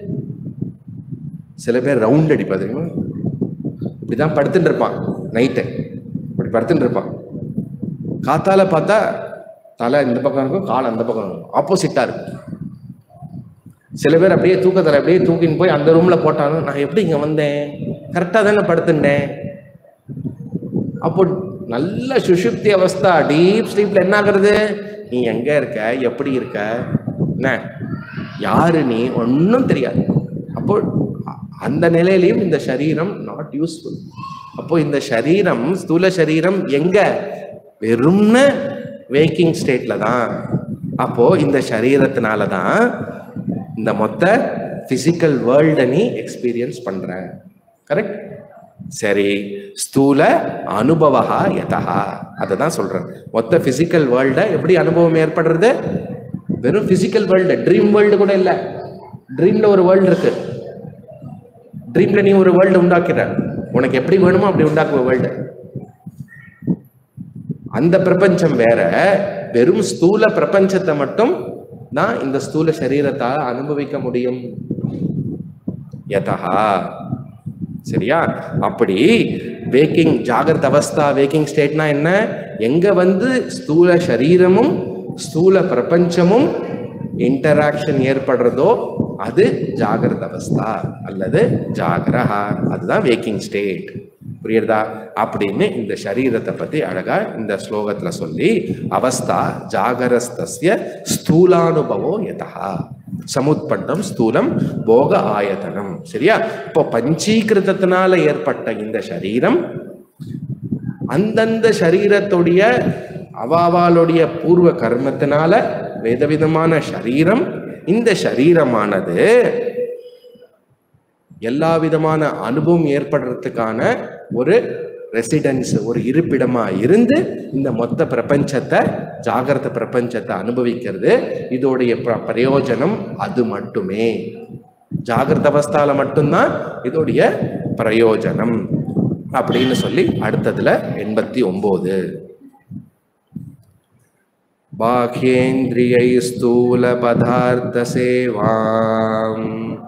சில பேர் ரவுண்ட் அடிப்பா தெரியுமா இப்படிதான் படுத்துட்டு இருப்பான் நைட்டு இப்படி படுத்துட்டு இருப்பான் காத்தால பார்த்தா தலை இந்த பக்கம் இருக்கும் கால் அந்த பக்கம் இருக்கும் ஆப்போசிட்டா இருக்கும் சில பேர் அப்படியே தூக்கத்தில் அப்படியே தூக்கின்னு போய் அந்த ரூம்ல போட்டாலும் நான் எப்படி இங்க வந்தேன் கரெக்டா தானே படுத்துட்டேன் அப்போ நல்ல சுஷுப்தி அவஸ்தா டீப் ஸ்லீப்ல என்ன ஆகுறது நீ எங்க இருக்க எப்படி இருக்க என்ன யாரு நீ ஒன்றும் தெரியாது அப்போ அ- அந்த நிலையிலையும் இந்த சரீரம் நாட் யூஸ்ஃபுல் அப்போ இந்த சரீரம் ஸ்தூல சரீரம் எங்க வெறும்னு வேக்கிங் ஸ்டேட்ல தான் அப்போ இந்த சரீரத்தினால தான் இந்த மொத்த பிசிக்கல் வேர்ல்டை நீ எக்ஸ்பீரியன்ஸ் பண்ற கரெக்ட் சரி ஸ்தூல அனுபவா யதா அதை தான் சொல்றேன் மொத்த பிசிக்கல் வேர்ல்டை எப்படி அனுபவம் ஏற்படுறது வெறும் பிசிக்கல் வேர்ல்டு ட்ரீம் வேர்ல்டு கூட இல்லை ட்ரீம்ல ஒரு வேர்ல்டு இருக்கு ட்ரீம்ல நீ ஒரு வேர்ல்டு உண்டாக்குற உனக்கு எப்படி வேணுமோ அப்படி உண்டாக்குவ வேர்ல்டு அந்த பிரபஞ்சம் வேற வெறும் ஸ்தூல பிரபஞ்சத்தை மட்டும் தான் இந்த ஸ்தூல சரீரத்தால் அனுபவிக்க முடியும் யதா சரியா அப்படி வேக்கிங் ஜாகிரத அவஸ்தா வேக்கிங் ஸ்டேட்னா என்ன எங்க வந்து ஸ்தூல சரீரமும் ஸ்தூல பிரபஞ்சமும் இன்டராக்ஷன் ஏற்படுறதோ அது ஜாகிரத அவஸ்தா அல்லது ஜாகிரஹா அதுதான் வேக்கிங் ஸ்டேட் புரியுறதா அப்படின்னு இந்த சரீரத்தை பத்தி அழகா இந்த ஸ்லோகத்துல சொல்லி அவஸ்தா ஜாகரஸ்தஸ்ய ஸ்தூலானுபவோ யதா சமுத்பண்டம் ஸ்தூலம் போக ஆயத்தனம் சரியா இப்போ பஞ்சீகிருதத்தினால ஏற்பட்ட இந்த சரீரம் அந்தந்த சரீரத்துடைய அவாவாளுடைய பூர்வ கர்மத்தினால விதவிதமான சரீரம் இந்த சரீரமானது எல்லா விதமான அனுபவம் ஏற்படுறதுக்கான ஒரு ரெசிடென்ஸ் ஒரு இருப்பிடமா இருந்து இந்த மொத்த பிரபஞ்சத்தை ஜாகிரத பிரபஞ்சத்தை அனுபவிக்கிறது இதோடைய பிர- பிரயோஜனம் அது மட்டுமே ஜாகிரத அவஸ்தால மட்டும்தான் இதோடைய பிரயோஜனம் அப்படின்னு சொல்லி அடுத்ததுல எண்பத்தி ஒன்பது बाह्येन्द्रियै स्थूलपदार्थसेवाम्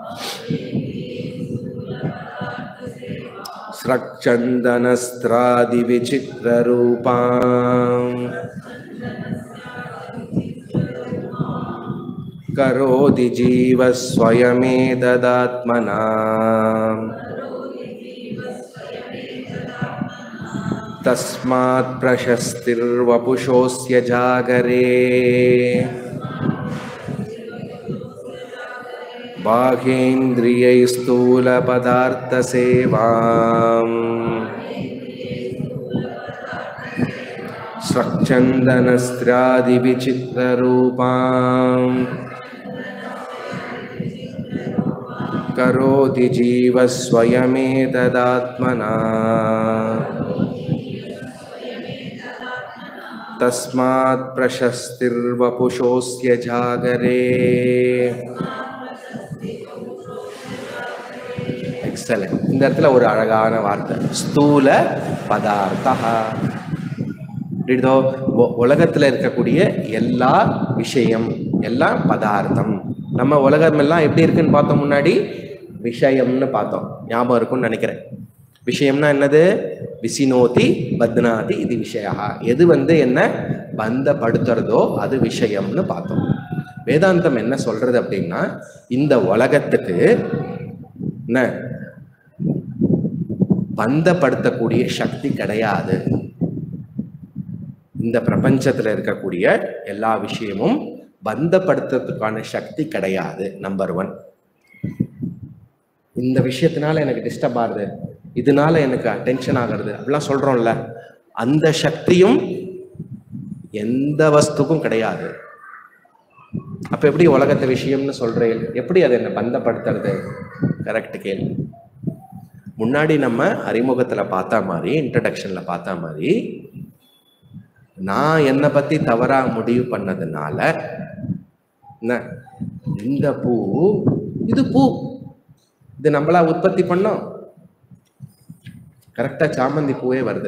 स्रक्चन्दनस्त्रादिविचित्ररूपाम् करोति जीवः स्वयमेतदात्मना तस्मात् प्रशस्तिर्वपुषोऽस्य जागरे बाह्येन्द्रियै स्थूलपदार्थसेवाम् स्वच्छन्दनस्त्रादिविचित्ररूपाम् करोति जीवः स्वयमेतदात्मना तस्मात् प्रशस्तिर्वपुषोऽस्य जागरे எக்ஸலன்ட் இந்த இடத்துல ஒரு அழகான வார்த்தை ஸ்தூல பதார்த்தா இதோ உ- உலகத்துல இருக்கக்கூடிய எல்லா விஷயம் எல்லாம் பதார்த்தம் நம்ம உலகம் எல்லாம் எப்படி இருக்குன்னு பார்த்தோம் முன்னாடி விஷயம்னு பார்த்தோம் ஞாபகம் இருக்கும்னு நினைக்கிறேன் விஷயம்னா என்னது விசினோதி பத்னாதி இது விஷயா எது வந்து என்ன பந்தப்படுத்துறதோ அது விஷயம்னு பார்த்தோம் வேதாந்தம் என்ன சொல்றது அப்படின்னா இந்த உலகத்துக்கு என்ன பந்தப்படுத்தக்கூடிய சக்தி கிடையாது இந்த பிரபஞ்சத்துல இருக்கக்கூடிய எல்லா விஷயமும் பந்தப்படுத்துறதுக்கான சக்தி கிடையாது நம்பர் ஒன் இந்த விஷயத்தினால எனக்கு டிஸ்டர்ப் ஆகுது இதனால எனக்கு டென்ஷன் ஆகுறது அப்படிலாம் சொல்றோம்ல அந்த சக்தியும் எந்த வஸ்துக்கும் கிடையாது அப்ப எப்படி உலகத்தை விஷயம்னு சொல்றேன் எப்படி அதை என்ன பந்தப்படுத்துறது கரெக்ட் கேள்வி முன்னாடி நம்ம அறிமுகத்துல பார்த்த மாதிரி இன்ட்ரடக்ஷன்ல பார்த்த மாதிரி நான் என்னை பத்தி தவறா முடிவு பண்ணதுனால என்ன இந்த பூ இது பூ இது நம்மளா உற்பத்தி பண்ணோம் கரெக்டா சாமந்தி பூவே வருது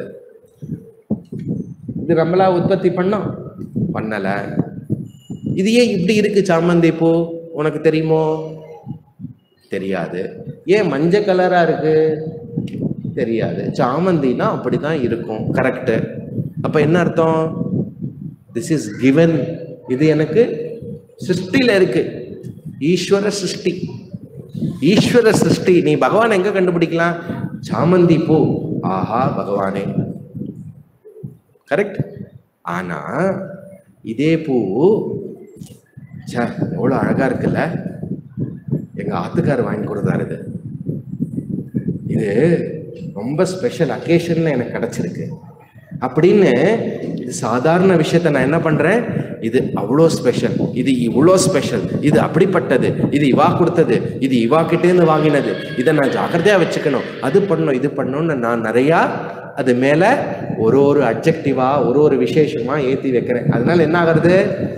இது நம்மளா உற்பத்தி பண்ணோம் பண்ணல இது ஏன் இப்படி இருக்கு சாமந்தி பூ உனக்கு தெரியுமோ தெரியாது ஏன் மஞ்சள் கலரா இருக்கு தெரியாது சாமந்தினா அப்படிதான் இருக்கும் கரெக்ட் அப்ப என்ன அர்த்தம் திஸ் இஸ் given இது எனக்கு சிருஷ்டில இருக்கு ஈஸ்வர சிருஷ்டி ஈஸ்வர சிருஷ்டி நீ பகவான் எங்க கண்டுபிடிக்கலாம் சாமந்தி பூ ஆஹா பகவானே கரெக்ட் ஆனா இதே பூ ச்சே எவ்வளவு அழகா இருக்குல்ல எங்க ஆத்துக்கார் வாங்கி கொடுத்தாரு இது இது ரொம்ப ஸ்பெஷல் அக்கேஷன்ல எனக்கு கிடைச்சிருக்கு அப்படின்னு இது சாதாரண விஷயத்த நான் என்ன பண்றேன் இது அவ்வளோ ஸ்பெஷல் இது இவ்வளோ ஸ்பெஷல் இது அப்படிப்பட்டது இது இவா கொடுத்தது இது இவா கிட்டேருந்து வாங்கினது இதை நான் ஜாக்கிரதையா வச்சுக்கணும் அது பண்ணணும் இது பண்ணணும்னு நான் நிறையா அது மேல ஒரு ஒரு அப்ஜெக்டிவா ஒரு ஒரு விசேஷமா ஏத்தி வைக்கிறேன் அதனால என்ன ஆகுறது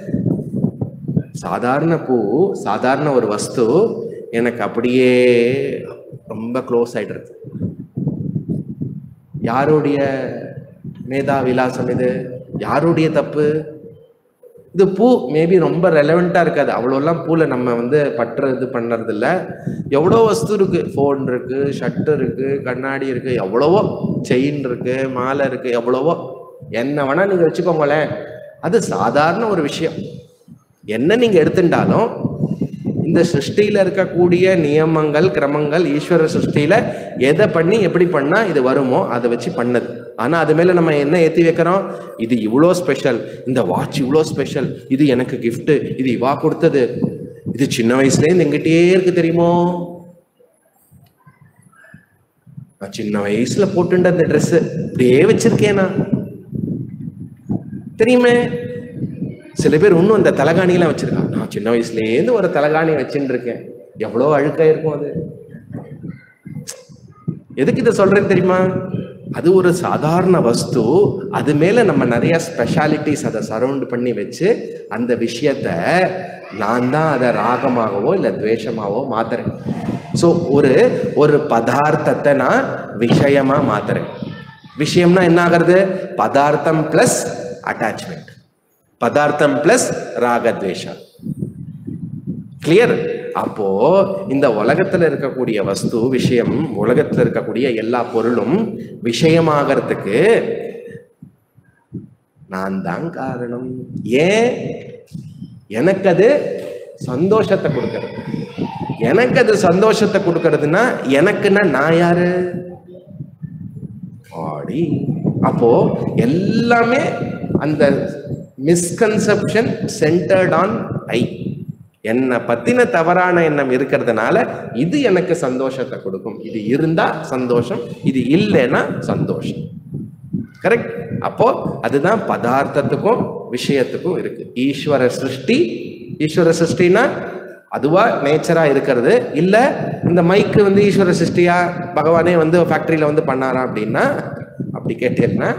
சாதாரண பூ சாதாரண ஒரு வஸ்து எனக்கு அப்படியே ரொம்ப க்ளோஸ் ஆயிடுறது யாருடைய மேதா விலாசம் இது யாருடைய தப்பு இது பூ மேபி ரொம்ப ரெலவெண்ட்டாக இருக்காது அவ்வளோலாம் பூல நம்ம வந்து பற்றுறது பண்ணுறது இல்ல எவ்வளோ வஸ்து இருக்கு ஃபோன் இருக்கு ஷர்ட் இருக்கு கண்ணாடி இருக்கு எவ்வளவோ செயின் இருக்கு மாலை இருக்கு எவ்வளவோ என்ன வேணா நீங்க வச்சுக்கோங்களேன் அது சாதாரண ஒரு விஷயம் என்ன நீங்க எடுத்துட்டாலும் இந்த சிருஷ்டியில இருக்கக்கூடிய நியமங்கள் கிரமங்கள் ஈஸ்வர சிருஷ்டியில எதை பண்ணி எப்படி பண்ணா இது வருமோ அதை வச்சு பண்ணது ஆனா அது மேல நம்ம என்ன ஏத்தி வைக்கிறோம் இது இவ்வளோ ஸ்பெஷல் இந்த வாட்ச் இவ்வளோ ஸ்பெஷல் இது எனக்கு gift இது இவா கொடுத்தது இது சின்ன வயசுலேருந்து எங்கிட்டயே இருக்கு தெரியுமோ நான் சின்ன வயசுல போட்டுண்ட அந்த Dress இப்படியே வச்சிருக்கேன் நான் தெரியுமே சில பேர் இன்னும் அந்த தலகாணியெல்லாம் வச்சிருக்காங்க நான் சின்ன வயசுலேருந்து ஒரு தலகாணி வச்சுட்டு இருக்கேன் எவ்வளோ அழுக்கா இருக்கும் அது எதுக்கு இதை சொல்றேன்னு தெரியுமா அது ஒரு சாதாரண வஸ்து அது மேல நம்ம நிறைய ஸ்பெஷாலிட்டிஸ் அதை சரவுண்ட் பண்ணி வச்சு அந்த விஷயத்த நான் தான் அதை ராகமாகவோ இல்லை துவேஷமாவோ மாத்துறேன் ஸோ ஒரு ஒரு பதார்த்தத்தை நான் விஷயமா மாத்துறேன் விஷயம்னா என்ன ஆகிறது பதார்த்தம் பிளஸ் அட்டாச்மெண்ட் பதார்த்தம் பிளஸ் ராகத்வேஷம் கிளியர் அப்போ இந்த உலகத்துல இருக்கக்கூடிய வஸ்து விஷயம் உலகத்துல இருக்கக்கூடிய எல்லா பொருளும் விஷயமாகறதுக்கு நான் தான் காரணம் ஏன் எனக்கு அது சந்தோஷத்தை கொடுக்கறது எனக்கு அது சந்தோஷத்தை கொடுக்கறதுன்னா எனக்குன்னா நான் யாரு பாடி அப்போ எல்லாமே அந்த மிஸ்கன்செப்ஷன் சென்டர்ட் ஆன் ஐ என்னை பத்தின தவறான எண்ணம் இருக்கிறதுனால இது எனக்கு சந்தோஷத்தை கொடுக்கும் இது இருந்தா சந்தோஷம் இது இல்லைன்னா சந்தோஷம் கரெக்ட் அப்போ அதுதான் பதார்த்தத்துக்கும் விஷயத்துக்கும் இருக்கு ஈஸ்வர சிருஷ்டி ஈஸ்வர சிருஷ்டினா அதுவா நேச்சரா இருக்கிறது இல்ல இந்த மைக்கு வந்து ஈஸ்வர சிருஷ்டியா பகவானே வந்து ஃபேக்டரியில வந்து பண்ணாரா அப்படின்னா அப்படி கேட்டீங்கன்னா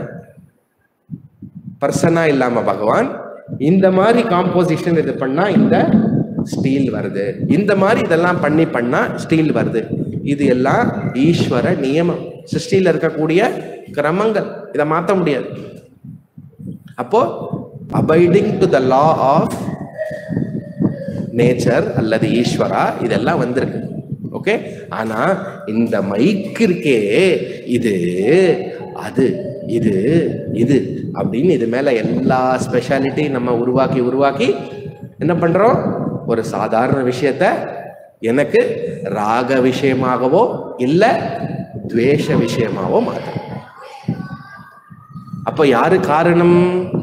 பர்சனா இல்லாம பகவான் இந்த மாதிரி காம்போசிஷன் இது பண்ணா இந்த ஸ்டீல் வருது இந்த மாதிரி இதெல்லாம் பண்ணி பண்ணா ஸ்டீல் வருது இது எல்லாம் ஈஸ்வர நியமம் சிருஷ்டியில இருக்கக்கூடிய கிரமங்கள் இதை மாத்த முடியாது அப்போ abiding to the law of nature அல்லது ஈஸ்வரா இதெல்லாம் வந்திருக்கு ஓகே ஆனா இந்த மைக் இருக்கே இது அது இது இது அப்படின்னு இது மேல எல்லா ஸ்பெஷாலிட்டி நம்ம உருவாக்கி உருவாக்கி என்ன பண்றோம் ஒரு சாதாரண விஷயத்த எனக்கு ராக விஷயமாகவோ இல்ல துவேஷ விஷயமாவோ மாற்றணும் அப்ப யாரு காரணம்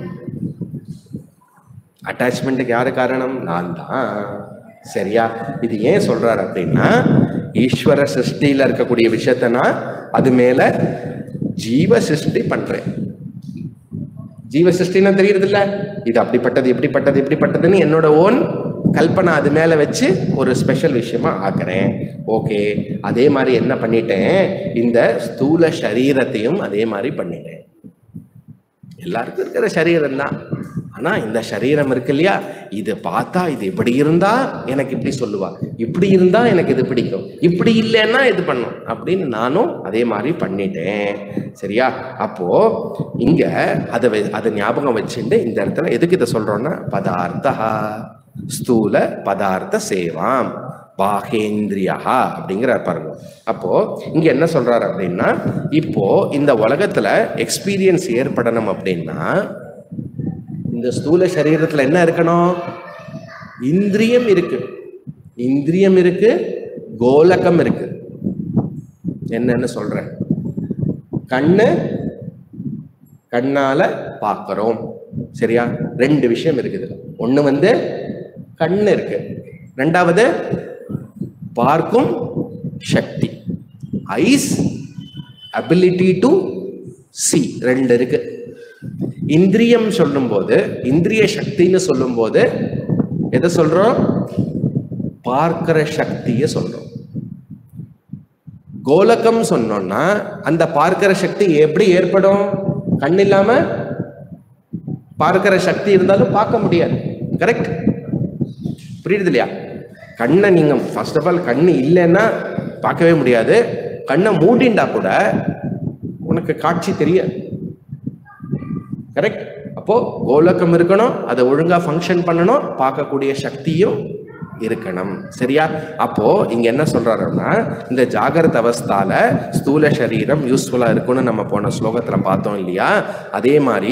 அட்டாச்மெண்ட்டுக்கு யாரு காரணம் நான் தான் சரியா இது ஏன் சொல்றாரு அப்படின்னா ஈஸ்வர சிருஷ்டியில இருக்கக்கூடிய விஷயத்த நான் அது மேல ஜீவ சிருஷ்டி பண்றேன் ஜீவ சிருஷ்டினா தெரியுறது இல்ல இது அப்படிப்பட்டது இப்படிப்பட்டது இப்படிப்பட்டதுன்னு என்னோட ஓன் கல்பனை அது மேல வச்சு ஒரு ஸ்பெஷல் விஷயமா ஆக்குறேன் ஓகே அதே மாதிரி என்ன பண்ணிட்டேன் இந்த ஸ்தூல சரீரத்தையும் அதே மாதிரி பண்ணிட்டேன் எல்லாருக்கும் இருக்கிற சரீரம் தான் ஆனா இந்த சரீரம் இருக்கு இல்லையா இது பார்த்தா இது இப்படி இருந்தா எனக்கு இப்படி சொல்லுவா இப்படி இருந்தா எனக்கு இது பிடிக்கும் இப்படி இல்லைன்னா இது பண்ணும் அப்படின்னு நானும் அதே மாதிரி பண்ணிட்டேன் சரியா அப்போ இங்க அதை வெ- அதை ஞாபகம் வச்சுட்டு இந்த இடத்துல எதுக்கு இதை சொல்றோம்னா பதார்த்தா ஸ்தூல பதார்த்த சேவாம் பாகேந்திரியா அப்படிங்கிற பாருங்க அப்போ இங்க என்ன சொல்றாரு அப்படின்னா இப்போ இந்த உலகத்துல எக்ஸ்பீரியன்ஸ் ஏற்படணும் அப்படின்னா இந்த ஸ்தூல சரீரத்துல என்ன இருக்கணும் இந்திரியம் இருக்கு இந்திரியம் இருக்கு கோலகம் இருக்கு என்னன்னு சொல்றேன் கண்ணு கண்ணால பார்க்கிறோம் சரியா ரெண்டு விஷயம் இருக்குது ஒண்ணு வந்து கண்ணு இருக்கு ரெண்டாவது பார்க்கும் சக்தி ஐஸ் அபிலிட்டி டு சி ரெண்டு இருக்கு இந்திரியம் சொல்லும்போது இந்திரிய சக்தின்னு சொல்லும்போது எதை சொல்றோம் பார்க்கிற சக்தியை சொல்றோம் கோலகம் சொன்னோம்னா அந்த பார்க்கிற சக்தி எப்படி ஏற்படும் கண் இல்லாம பார்க்கிற சக்தி இருந்தாலும் பார்க்க முடியாது கரெக்ட் புரியுது இல்லையா கண்ணை நீங்க ஃபர்ஸ்ட் ஆஃப் ஆல் கண்ணு இல்லைன்னா பார்க்கவே முடியாது கண்ணை மூடிண்டா கூட உனக்கு காட்சி தெரியாது கரெக்ட் அப்போ கோலக்கம் இருக்கணும் அதை ஒழுங்கா ஃபங்க்ஷன் பண்ணணும் பார்க்கக்கூடிய சக்தியும் இருக்கணும் சரியா அப்போ இங்க என்ன சொல்றாருன்னா இந்த ஜாகிரத அவஸ்தால ஸ்தூல சரீரம் யூஸ்ஃபுல்லா இருக்கும்னு நம்ம போன ஸ்லோகத்துல பார்த்தோம் இல்லையா அதே மாதிரி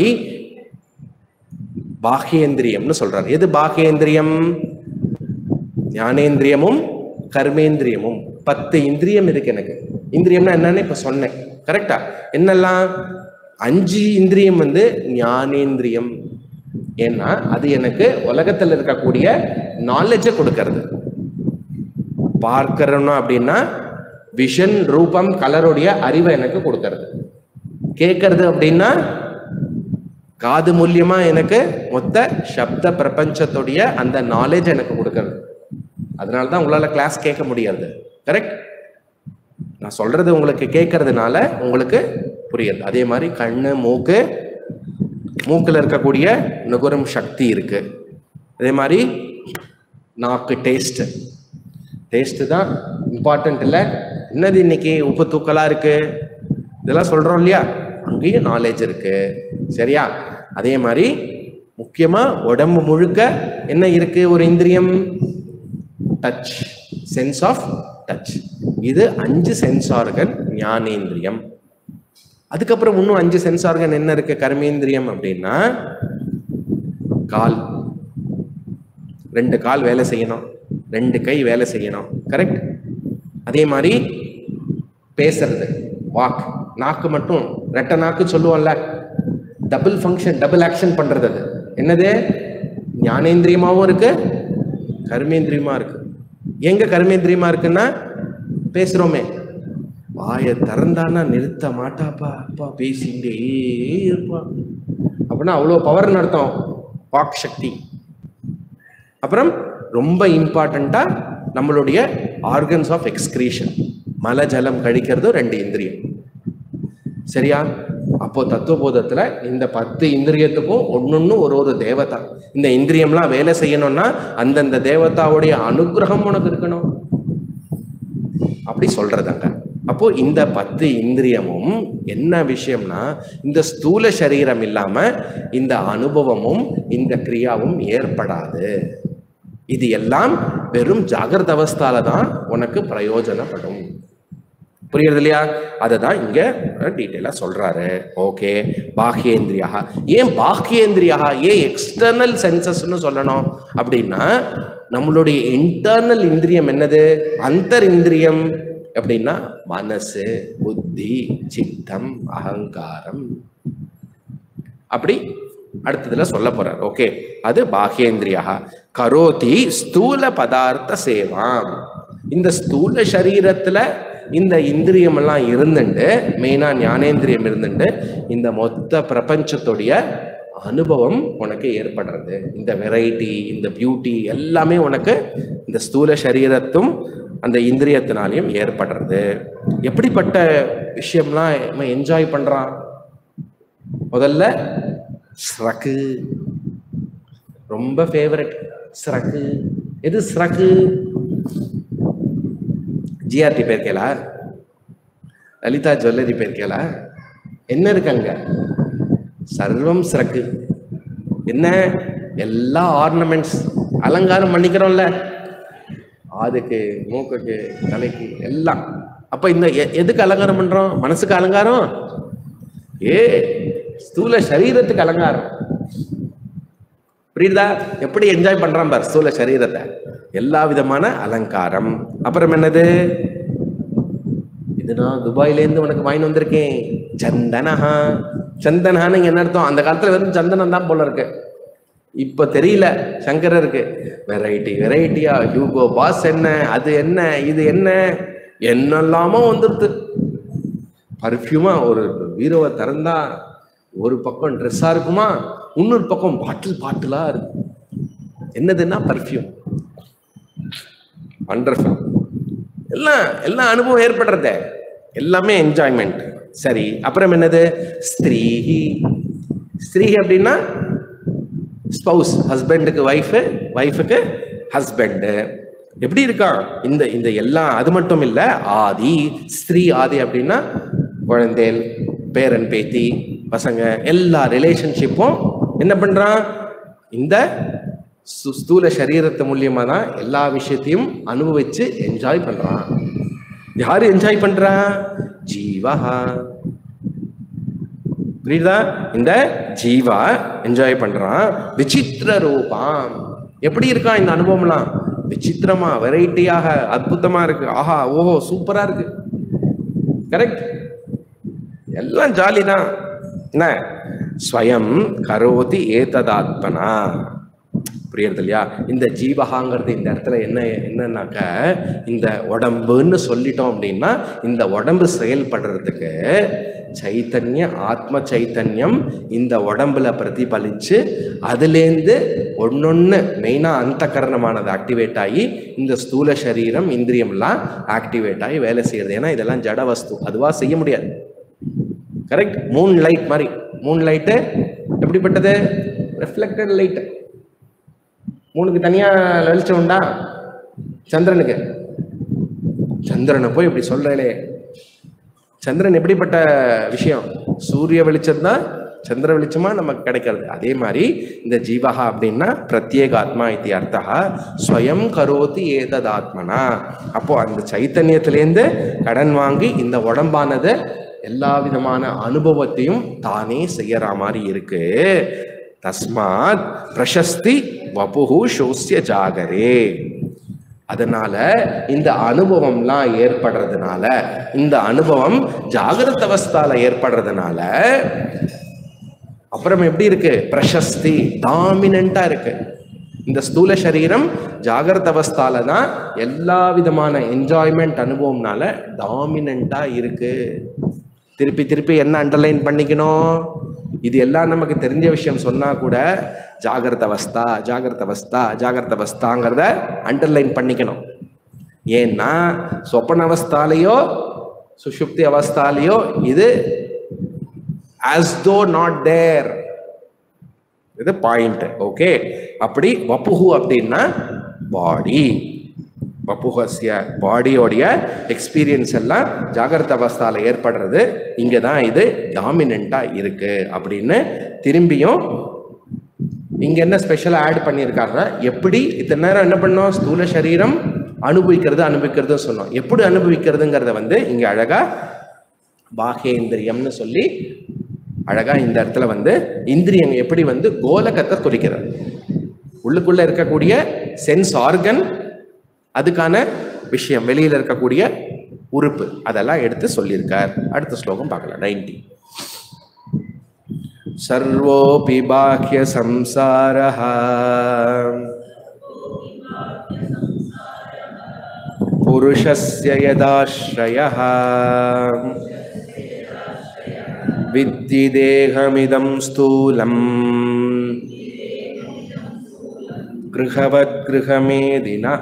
பாஹ்யேந்திரியம்னு சொல்றாரு எது பாஹ்யேந்திரியம் ஞானேந்திரியமும் கர்மேந்திரியமும் பத்து இந்திரியம் இருக்கு எனக்கு இந்திரியம்னா என்னன்னு இப்ப சொன்னேன் கரெக்டா என்னெல்லாம் அஞ்சு இந்திரியம் வந்து ஞானேந்திரியம் ஏன்னா அது எனக்கு உலகத்துல இருக்கக்கூடிய நாலேஜை கொடுக்கறது பார்க்கறணும் அப்படின்னா விஷன் ரூபம் கலருடைய அறிவை எனக்கு கொடுக்கறது கேட்கறது அப்படின்னா காது மூலியமா எனக்கு மொத்த சப்த பிரபஞ்சத்துடைய அந்த நாலேஜ் எனக்கு கொடுக்கறது அதனால தான் உங்களால கிளாஸ் கேட்க முடியாது கரெக்ட் நான் சொல்றது உங்களுக்கு கேட்கறதுனால உங்களுக்கு புரியுது அதே மாதிரி கண்ணு மூக்கு மூக்குல இருக்கக்கூடிய நுகரும் சக்தி இருக்கு அதே மாதிரி நாக்கு டேஸ்ட் டேஸ்ட் தான் இம்பார்ட்டன்ட் இல்லை என்னது இன்னைக்கு உப்பு தூக்கலா இருக்கு இதெல்லாம் சொல்றோம் இல்லையா அங்கேயும் நாலேஜ் இருக்கு சரியா அதே மாதிரி முக்கியமா உடம்பு முழுக்க என்ன இருக்கு ஒரு இந்திரியம் டச் சென்ஸ் ஆஃப் டச் இது அஞ்சு சென்ஸ் ஆர்கன் ஞானேந்திரியம் அதுக்கப்புறம் இன்னும் அஞ்சு சென்ஸ் ஆர்கன் என்ன இருக்கு கர்மேந்திரியம் அப்படின்னா கால் ரெண்டு கால் வேலை செய்யணும் ரெண்டு கை வேலை செய்யணும் கரெக்ட் அதே மாதிரி பேசுறது வாக் நாக்கு மட்டும் ரெட்டை நாக்கு சொல்லுவோம்ல டபுள் ஃபங்க்ஷன் டபுள் ஆக்ஷன் பண்றது அது என்னது ஞானேந்திரியமாவும் இருக்கு கர்மேந்திரியமா இருக்கு எங்க கர்மேந்திரியமா இருக்குன்னா பேசுறோமே வாயை திறந்தானா நிறுத்த மாட்டாப்பா அப்பா பேசிட்டே இருப்பா அப்படின்னா அவ்வளோ பவர்னு அர்த்தம் வாக் சக்தி அப்புறம் ரொம்ப இம்பார்ட்டண்டா நம்மளுடைய ஆர்கன்ஸ் ஆஃப் எக்ஸ்கிரீஷன் மல ஜலம் கழிக்கிறதும் ரெண்டு இந்திரியம் சரியா அப்போ தத்துவபோதத்துல இந்த பத்து இந்திரியத்துக்கும் ஒன்னொன்னு ஒரு ஒரு தேவதா இந்த இந்திரியம்லாம் வேலை செய்யணும்னா அந்தந்த தேவதாவுடைய அனுகிரகம் உனக்கு இருக்கணும் அப்படி சொல்றதாங்க அப்போ இந்த பத்து இந்திரியமும் என்ன விஷயம்னா இந்த ஸ்தூல சரீரம் இல்லாம இந்த அனுபவமும் இந்த கிரியாவும் ஏற்படாது இது எல்லாம் வெறும் ஜாகிரத அவஸ்தால தான் உனக்கு பிரயோஜனப்படும் புரியுறது இல்லையா அதை தான் இங்க டீட்டெயிலா சொல்றாரு ஓகே பாஹ்யேந்திரியா ஏன் பாஹ்யேந்திரியா ஏன் எக்ஸ்டர்னல் சென்சஸ்னு சொல்லணும் அப்படின்னா நம்மளுடைய இன்டர்னல் இந்திரியம் என்னது அந்தர் இந்திரியம் அப்படின்னா மனசு புத்தி சித்தம் அகங்காரம் அப்படி அடுத்ததுல சொல்ல போறார் ஓகே அது பாஹ்யேந்திரியா கரோதி ஸ்தூல பதார்த்த சேவாம் இந்த ஸ்தூல சரீரத்துல இந்த இந்திரியம் எல்லாம் இருந்துட்டு மெயினா ஞானேந்திரியம் இருந்துட்டு இந்த மொத்த பிரபஞ்சத்துடைய அனுபவம் உனக்கு ஏற்படுறது இந்த வெரைட்டி இந்த பியூட்டி எல்லாமே உனக்கு இந்த ஸ்தூல சரீரத்தும் அந்த இந்திரியத்தினாலையும் ஏற்படுறது எப்படிப்பட்ட விஷயம்லாம் இவன் என்ஜாய் பண்றான் முதல்ல ஸ்ரக்கு ரொம்ப ஃபேவரட் ஸ்ரக்கு எது ஸ்ரக்கு ஜிஆர்டி போயிருக்கேளா லலிதா ஜுவல்லரி போயிருக்கேளா என்ன இருக்கு அங்க சர்வம் ஸ்ரக்கு என்ன எல்லா ஆர்னமெண்ட்ஸ் அலங்காரம் பண்ணிக்கிறோம்ல ஆதுக்கு மூக்குக்கு தலைக்கு எல்லாம் அப்ப இந்த எ- எதுக்கு அலங்காரம் பண்றோம் மனசுக்கு அலங்காரம் ஏ ஸ்தூல சரீரத்துக்கு அலங்காரம் புரியுதா எப்படி என்ஜாய் பண்றான் பார் ஸ்தூல சரீரத்தை எல்லா விதமான அலங்காரம் அப்புறம் என்னது இது நான் துபாயில இருந்து உனக்கு வாங்கி வந்திருக்கேன் சந்தனஹா சந்தனஹான்னு இங்க என்ன அர்த்தம் அந்த காலத்துல வெறும் சந்தனம் தான் போல இருக்கு இப்ப தெரியல சங்கரருக்கு வெரைட்டி வெரைட்டியா ஹியூகோ பாஸ் என்ன அது என்ன இது என்ன என்னெல்லாமோ வந்துருது பர்ஃப்யூமா ஒரு பீரோவை திறந்தா ஒரு பக்கம் ட்ரெஸ்ஸா இருக்குமா இன்னொரு பக்கம் பாட்டில் பாட்டிலா இருக்கு என்னதுன்னா பர்ஃப்யூம் வண்டர்ஃபுல் எல்லாம் எல்லாம் அனுபவம் ஏற்படுறதே எல்லாமே என்ஜாய்மெண்ட் சரி அப்புறம் என்னது ஸ்திரீஹி ஸ்திரீஹி அப்படின்னா ஸ்பௌஸ் ஹஸ்பண்டுக்கு ஒய்ஃபு ஒய்ஃபுக்கு ஹஸ்பண்டு எப்படி இருக்கான் இந்த இந்த எல்லாம் அது மட்டும் இல்ல ஆதி ஸ்திரீ ஆதி அப்படின்னா குழந்தைகள் பேரன் பேத்தி பசங்க எல்லா ரிலேஷன்ஷிப்பும் என்ன பண்றான் இந்த சு- ஸ்தூல சரீரத்து மூலியமா தான் எல்லா விஷயத்தையும் அனுபவிச்சு என்ஜாய் பண்றான் யாரு என்ஜாய் பண்றா ஜீவஹா புரியுதா இந்த ஜீவா என்ஜாய் பண்றான் விசித்திர ரூபம் எப்படி இருக்கான் இந்த அனுபவம்லாம் விசித்திரமா வெரைட்டியாக அற்புதமா இருக்கு ஆஹா ஓஹோ சூப்பரா இருக்கு கரெக்ட் எல்லாம் ஜாலி தான் என்ன ஸ்வயம் கரோதி ஏததாத்மனா புரியுறது இல்லையா இந்த ஜீவகாங்கிறது இந்த இடத்துல என்ன என்னன்னாக்க இந்த உடம்புன்னு சொல்லிட்டோம் அப்படின்னா இந்த உடம்பு செயல்படுறதுக்கு சைத்தன்ய ஆத்ம சைத்தன்யம் இந்த உடம்புல பிரதிபலிச்சு அதுலேருந்து ஒன்னொன்னு மெயினா அந்த கரணமானது ஆக்டிவேட் ஆகி இந்த ஸ்தூல சரீரம் இந்திரியம்லாம் ஆக்டிவேட் ஆகி வேலை செய்யறது ஏன்னா இதெல்லாம் ஜட வஸ்து அதுவா செய்ய முடியாது கரெக்ட் மூன் லைட் மாதிரி மூன் லைட்டு எப்படிப்பட்டது ரிஃப்ளெக்டட் லைட் மூணுக்கு தனியா வெளிச்சம் உண்டா சந்திரனுக்கு சந்திரனை போய் இப்படி சொல்றேனே சந்திரன் எப்படிப்பட்ட விஷயம் சூரிய வெளிச்சம் தான் சந்திர வெளிச்சமா நமக்கு கிடைக்கிறது அதே மாதிரி இந்த ஜீவகா அப்படின்னா பிரத்யேக ஆத்மா இது அர்த்தா ஸ்வயம் கரோதி ஏததாத்மனா அப்போ அந்த சைத்தன்யத்திலேருந்து கடன் வாங்கி இந்த உடம்பானது எல்லா விதமான அனுபவத்தையும் தானே செய்யற மாதிரி இருக்கு தஸ்மாத் பிரசஸ்தி வபுகு சோசிய ஜாகரே அதனால இந்த அனுபவம்லாம் ஏற்படுறதுனால இந்த அனுபவம் ஜாகிரத அவஸ்தால ஏற்படுறதுனால அப்புறம் எப்படி இருக்கு பிரசஸ்தி டாமினண்டா இருக்கு இந்த ஸ்தூல சரீரம் ஜாகிரத அவஸ்தால தான் எல்லா விதமான என்ஜாய்மெண்ட் அனுபவம்னால டாமினண்டா இருக்கு திருப்பி திருப்பி என்ன அண்டர்லைன் பண்ணிக்கணும் இது எல்லாம் நமக்கு தெரிஞ்ச விஷயம் சொன்னா கூட ஜாகிரத அவஸ்தா ஜாகிரத அவஸ்தா ஜாகிரத அவஸ்தாங்கிறத அண்டர்லைன் பண்ணிக்கணும் ஏன்னா சொப்பன அவஸ்தாலேயோ சுஷுப்தி அவஸ்தாலேயோ இது as though நாட் தேர் இது பாயிண்ட் ஓகே அப்படி வப்புகு அப்படின்னா பாடி வப்புகசிய பாடியோடைய எக்ஸ்பீரியன்ஸ் எல்லாம் ஜாகிரத அவஸ்தால ஏற்படுறது இங்க தான் இது டாமினண்டா இருக்கு அப்படின்னு திரும்பியும் இங்க என்ன ஸ்பெஷலா ஆட் பண்ணியிருக்காங்க எப்படி இத்தனை நேரம் என்ன பண்ணோம் ஸ்தூல சரீரம் அனுபவிக்கிறது அனுபவிக்கிறது சொன்னோம் எப்படி அனுபவிக்கிறதுங்கிறத வந்து இங்க அழகா பாகேந்திரியம்னு சொல்லி அழகா இந்த இடத்துல வந்து இந்திரியம் எப்படி வந்து கோலகத்தை குறிக்கிறது உள்ளுக்குள்ள இருக்கக்கூடிய சென்ஸ் ஆர்கன் அதுக்கான விஷயம் வெளியில இருக்கக்கூடிய உறுப்பு அதெல்லாம் எடுத்து சொல்லியிருக்கார் அடுத்த ஸ்லோகம் பார்க்கலாம் நைன்டி சர்வோபி பாஹ்ய சம்சாரः पुरुषस्य यदाश्रयः विद्धि देहमिदं स्थूलम् गृहवद्गृहमेदिनः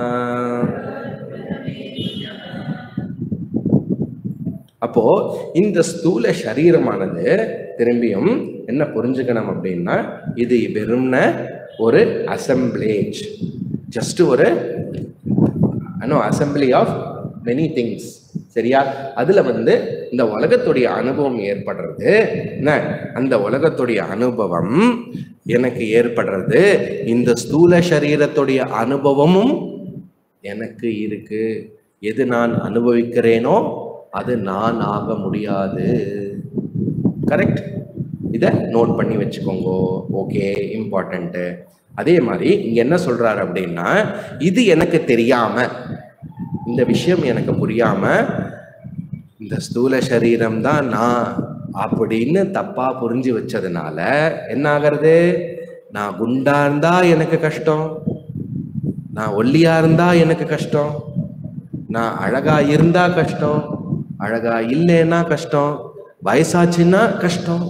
அப்போ இந்த ஸ்தூல சரீரமானது திரும்பியும் என்ன புரிஞ்சுக்கணும் அப்படின்னா இது வெறும்ன ஒரு அசம்பிளேஜ் ஜஸ்ட் ஒரு அசம்பிளி ஆஃப் மெனி திங்ஸ் சரியா அதுல வந்து இந்த உலகத்துடைய அனுபவம் ஏற்படுறது என்ன அந்த உலகத்துடைய அனுபவம் எனக்கு ஏற்படுறது இந்த ஸ்தூல சரீரத்துடைய அனுபவமும் எனக்கு இருக்கு எது நான் அனுபவிக்கிறேனோ அது நான் ஆக முடியாது கரெக்ட் இதை நோட் பண்ணி வச்சுக்கோங்க ஓகே இம்பார்ட்டன்ட்டு அதே மாதிரி இங்க என்ன சொல்றாரு அப்படின்னா இது எனக்கு தெரியாம இந்த விஷயம் எனக்கு புரியாம இந்த ஸ்தூல சரீரம் தான் நான் அப்படின்னு தப்பா புரிஞ்சு வச்சதுனால என்ன ஆகிறது நான் குண்டா இருந்தா எனக்கு கஷ்டம் நான் ஒல்லியா இருந்தா எனக்கு கஷ்டம் நான் அழகா இருந்தா கஷ்டம் அழகா இல்லைன்னா கஷ்டம் வயசாச்சுன்னா கஷ்டம்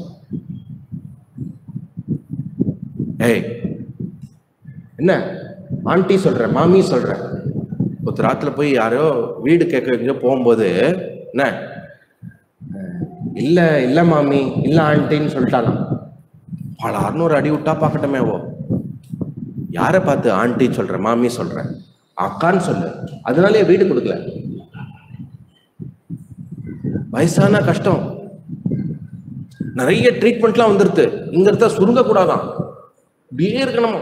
ஏய் என்ன ஆண்டி சொல்றேன் மாமி சொல்றேன் ஒரு ராத்துல போய் யாரோ வீடு கேட்க எங்கேயோ போகும்போது என்ன அஹ், இல்ல இல்ல மாமி இல்ல ஆண்டின்னு சொல்லிட்டாலாம் பலார்னு ஒரு அடி விட்டா பார்க்கட்டுமேவோ யாரை பார்த்து ஆண்டி சொல்ற மாமி சொல்றேன் அக்கான்னு சொல்லு அதனாலே வீடு கொடுக்கல வயசான கஷ்டம் நிறைய ட்ரீட்மெண்ட்லாம் வந்துருது இங்க இருந்தா சுருங்க கூடாதான் இப்படியே இருக்கணுமா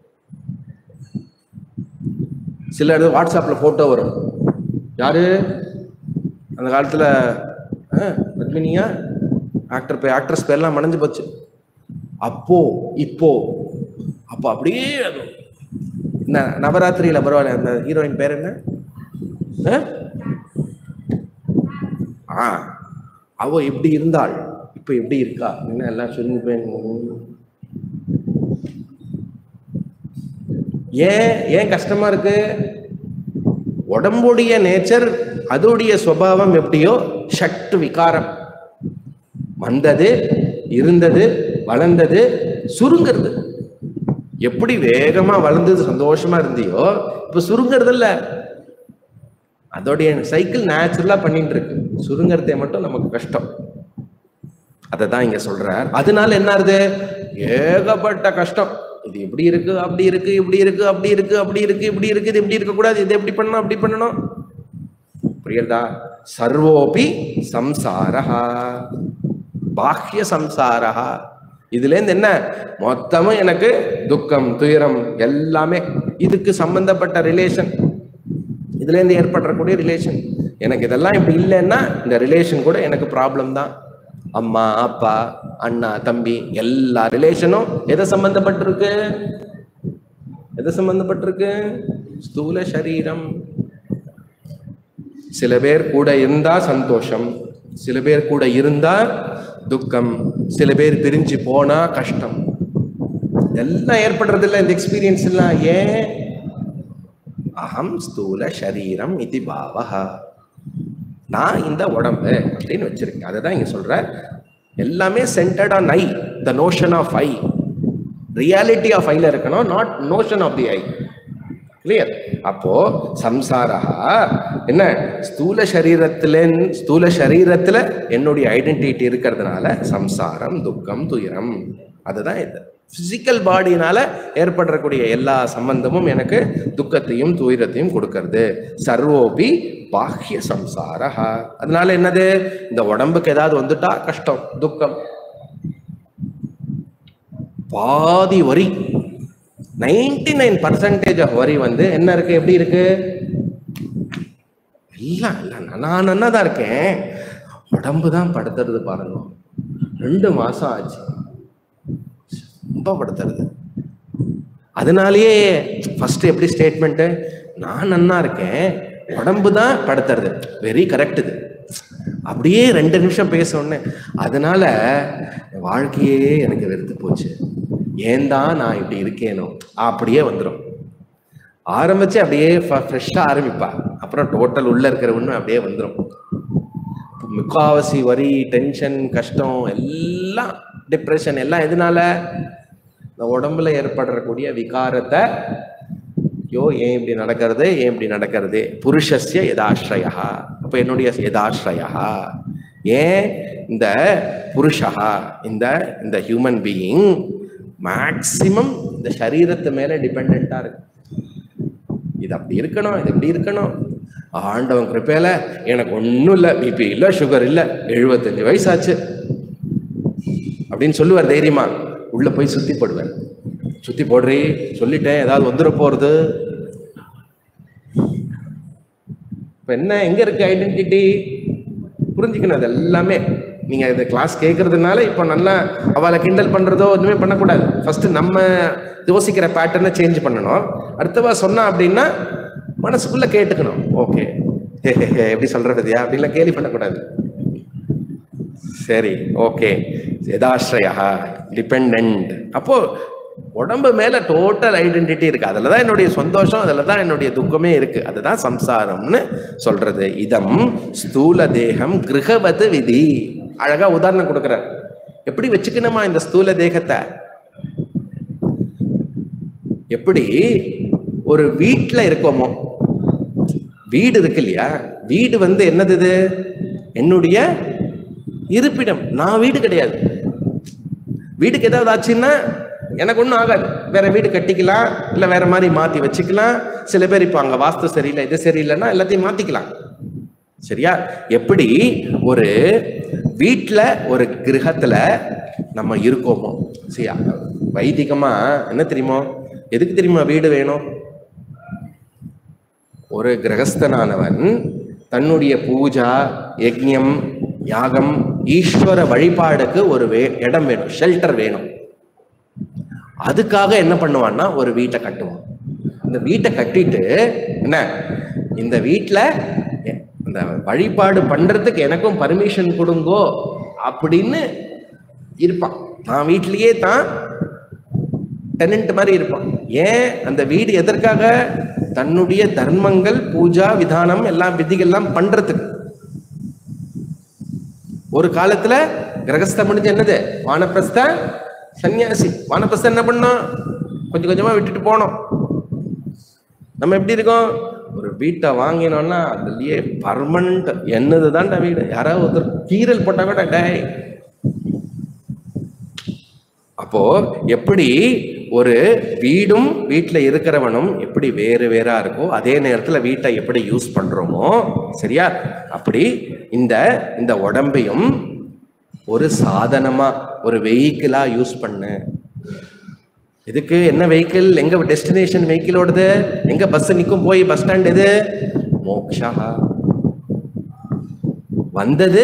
சில இடத்துல வாட்ஸ்அப்ல போட்டோ வரும் யாரு அந்த காலத்துல அஹ், பத்மினியா ஆக்டர் பே ஆக்ட்ரஸ் பேர்லாம் மறைஞ்சு போச்சு அப்போ இப்போ அப்போ அப்படியே அது- இந்த நவராத்திரியில பரவாயில்ல அந்த ஹீரோயின் பேர் என்ன அஹ்? ஆ அவ எப்படி இருந்தாள் இப்ப எப்படி இருக்கா என்ன எல்லாம் சொல்லி போய் ஏன் ஏன் கஷ்டமா இருக்கு உடம்புடைய நேச்சர் அதோடைய சுபாவம் எப்படியோ சக்ட் விகாரம் வந்தது இருந்தது வளர்ந்தது சுருங்கிறது எப்படி வேகமா வளர்ந்தது சந்தோஷமா இருந்தியோ இப்ப சுருங்கிறது இல்ல அதோடைய சைக்கிள் நேச்சுரலா பண்ணிட்டு இருக்கு சுருங்கறதே மட்டும் நமக்கு கஷ்டம் அதை தான் இங்க சொல்றார் அதனால என்ன ஆகுது ஏகப்பட்ட கஷ்டம் இது இப்படி இருக்கு அப்படி இருக்கு இப்படி இருக்கு அப்படி இருக்கு அப்படி இருக்கு இப்படி இருக்கு இது இப்படி இருக்க கூடாது இது எப்படி பண்ணணும் அப்படி பண்ணணும் புரியுதா சர்வோபி சம்சாரஹா பாஹ்ய சம்சாரஹா இதுல இருந்து என்ன மொத்தமும் எனக்கு துக்கம் துயரம் எல்லாமே இதுக்கு சம்பந்தப்பட்ட ரிலேஷன் இதுல இருந்து ஏற்படக்கூடிய ரிலேஷன் எனக்கு இதெல்லாம் இப்படி இல்லைன்னா இந்த ரிலேஷன் கூட எனக்கு ப்ராப்ளம் தான் அம்மா அப்பா அண்ணா தம்பி எல்லா ரிலேஷனும் எதை சம்பந்தப்பட்டிருக்கு எதை சம்பந்தப்பட்டிருக்கு ஸ்தூல சரீரம் சில பேர் கூட இருந்தா சந்தோஷம் சில பேர் கூட இருந்தா துக்கம் சில பேர் பிரிஞ்சு போனா கஷ்டம் எல்லாம் ஏற்படுறது இல்ல இந்த எக்ஸ்பீரியன்ஸ் எல்லாம் ஏன் அகம் ஸ்தூல சரீரம் இது பாவஹா நான் இந்த உடம்பு அப்படின்னு வச்சிருக்கேன் அதை தான் இங்க சொல்ற எல்லாமே centred on I the notion of I reality of ஐல இருக்கணும் not notion of the I கிளியர் அப்போ சம்சாரா என்ன ஸ்தூல சரீரத்துல ஸ்தூல சரீரத்துல என்னுடைய ஐடென்டிட்டி இருக்கிறதுனால சம்சாரம் துக்கம் துயரம் அதுதான் இது பிசிக்கல் பாடினால ஏற்படக்கூடிய எல்லா சம்பந்தமும் எனக்கு துக்கத்தையும் துயரத்தையும் கொடுக்கறது சர்வோபி பாஹ்ய சம்சாரா அதனால என்னது இந்த உடம்புக்கு ஏதாவது வந்துட்டா கஷ்டம் துக்கம் பாதி வரி நைன்டி நைன் பர்சன்டேஜ் ஆஃப் வரி வந்து என்ன இருக்கு எப்படி இருக்கு எல்லாம் இல்லை நான் நல்லா தான் இருக்கேன் உடம்பு தான் படுத்துறது பாருங்க ரெண்டு மாசம் ஆச்சு ரொம்ப படுத்துறது அதனாலேயே ஃபர்ஸ்ட் எப்படி ஸ்டேட்மெண்ட்டு நான் நன்னா இருக்கேன் உடம்பு தான் படுத்துறது வெரி கரெக்ட் இது அப்படியே ரெண்டு நிமிஷம் பேச உடனே அதனால வாழ்க்கையே எனக்கு வெறுத்து போச்சு ஏன் தான் நான் இப்படி இருக்கேனோ அப்படியே வந்துடும் ஆரம்பிச்சு அப்படியே ஃப்ரெஷ்ஷாக ஆரம்பிப்பா அப்புறம் டோட்டல் உள்ள இருக்கிற ஒன்று அப்படியே வந்துடும் முக்காவாசி வரி டென்ஷன் கஷ்டம் எல்லாம் டிப்ரெஷன் எல்லாம் எதனால இந்த உடம்புல ஏற்படக்கூடிய விகாரத்தை ஐயோ ஏன் இப்படி நடக்கிறது ஏன் இப்படி நடக்கிறது புருஷஸ்ய யதாஸ்ரயா அப்ப என்னுடைய யதாஸ்ரயா ஏன் இந்த புருஷா இந்த இந்த ஹியூமன் பீயிங் மேக்சிமம் இந்த சரீரத்து மேல டிபெண்டா இருக்கு இது அப்படி இருக்கணும் இது இப்படி இருக்கணும் ஆண்டவன் கிருப்பையில எனக்கு ஒன்றும் இல்லை பிபி இல்லை சுகர் இல்லை எழுபத்தஞ்சு வயசாச்சு அப்படின்னு சொல்லுவார் தைரியமா உள்ள போய் சுத்தி போடுவார் சுத்தி போடுறி சொல்லிட்டேன் ஏதாவது வந்துட போறது இப்ப என்ன எங்க இருக்கு ஐடென்டிட்டி புரிஞ்சுக்கணும் அது எல்லாமே நீங்க இந்த கிளாஸ் கேட்கறதுனால இப்போ நல்லா அவளை கிண்டல் பண்றதோ எதுவுமே பண்ணக்கூடாது ஃபர்ஸ்ட் நம்ம யோசிக்கிற பேட்டர்னை சேஞ்ச் பண்ணணும் அடுத்தவா சொன்னா அப்படின்னா மனசுக்குள்ள கேட்டுக்கணும் ஓகே எப்படி சொல்றதுயா அப்படின்லாம் கேலி பண்ணக்கூடாது சரி ஓகே யதாஸ்ரயா டிபெண்ட் அப்போ உடம்பு மேல டோட்டல் ஐடென்டிட்டி இருக்கு அதுல தான் என்னுடைய சந்தோஷம் அதுல தான் என்னுடைய துக்கமே இருக்கு அதுதான் சம்சாரம்னு சொல்றது இதம் ஸ்தூல தேகம் கிரகவத் விதி அழகா உதாரணம் கொடுக்குறார் எப்படி வச்சுக்கணுமா இந்த ஸ்தூல தேகத்தை எப்படி ஒரு வீட்ல இருக்கோமோ வீடு இருக்கு இல்லையா வீடு வந்து என்னது இது என்னுடைய இருப்பிடம் நான் வீடு கிடையாது வீட்டுக்கு ஏதாவது ஆச்சுன்னா எனக்கு ஒன்றும் ஆகாது வேற வீடு கட்டிக்கலாம் இல்லை வேற மாதிரி மாத்தி வச்சுக்கலாம் சில பேர் இப்போ அங்கே வாஸ்து சரியில்லை இது சரியில்லைன்னா எல்லாத்தையும் மாத்திக்கலாம் சரியா எப்படி ஒரு வீட்டில் ஒரு கிரகத்துல நம்ம இருக்கோமோ சரி வைதிகமா என்ன தெரியுமோ எதுக்கு தெரியுமா வீடு வேணும் ஒரு கிரகஸ்தனானவன் தன்னுடைய பூஜா யஜ்ஞம் யாகம் ஈஸ்வர வழிபாடுக்கு ஒரு வே இடம் வேணும் ஷெல்டர் வேணும் அதுக்காக என்ன பண்ணுவான்னா ஒரு வீட்டை கட்டுவான் இந்த வீட்டை கட்டிட்டு என்ன இந்த வீட்டில் இந்த வழிபாடு பண்றதுக்கு எனக்கும் பர்மிஷன் கொடுங்கோ அப்படின்னு இருப்பான் தான் வீட்லயே தான் டெனன்ட் மாதிரி இருப்பான் ஏன் அந்த வீடு எதற்காக தன்னுடைய தர்மங்கள் பூஜா விதானம் எல்லாம் விதிகள்லாம் பண்றதுக்கு ஒரு காலத்துல கிரகஸ்த முடிஞ்சு என்னது வானப்பிரஸ்த சன்னியாசி வானப்பிரஸ்த என்ன பண்ணோம் கொஞ்சம் கொஞ்சமா விட்டுட்டு போனோம் நம்ம எப்படி இருக்கோம் ஒரு வீட்டை வாங்கினோம்னா அதுலயே பர்மனண்ட் என்னது தான்டா வீடு யாராவது ஒருத்தர் கீரல் போட்டா கூட டேய் அப்போ எப்படி ஒரு வீடும் வீட்டில் இருக்கிறவனும் எப்படி வேறு வேறா இருக்கோ அதே நேரத்தில் வீட்டை எப்படி யூஸ் பண்றோமோ சரியா அப்படி இந்த இந்த உடம்பையும் ஒரு சாதனமா ஒரு வெஹிக்கிளா யூஸ் பண்ணு இதுக்கு என்ன வெஹிக்கிள் எங்க டெஸ்டினேஷன் வெஹிக்கிளோடது எங்க பஸ் நிற்கும் போய் பஸ் ஸ்டாண்ட் எது மோக்ஷா வந்தது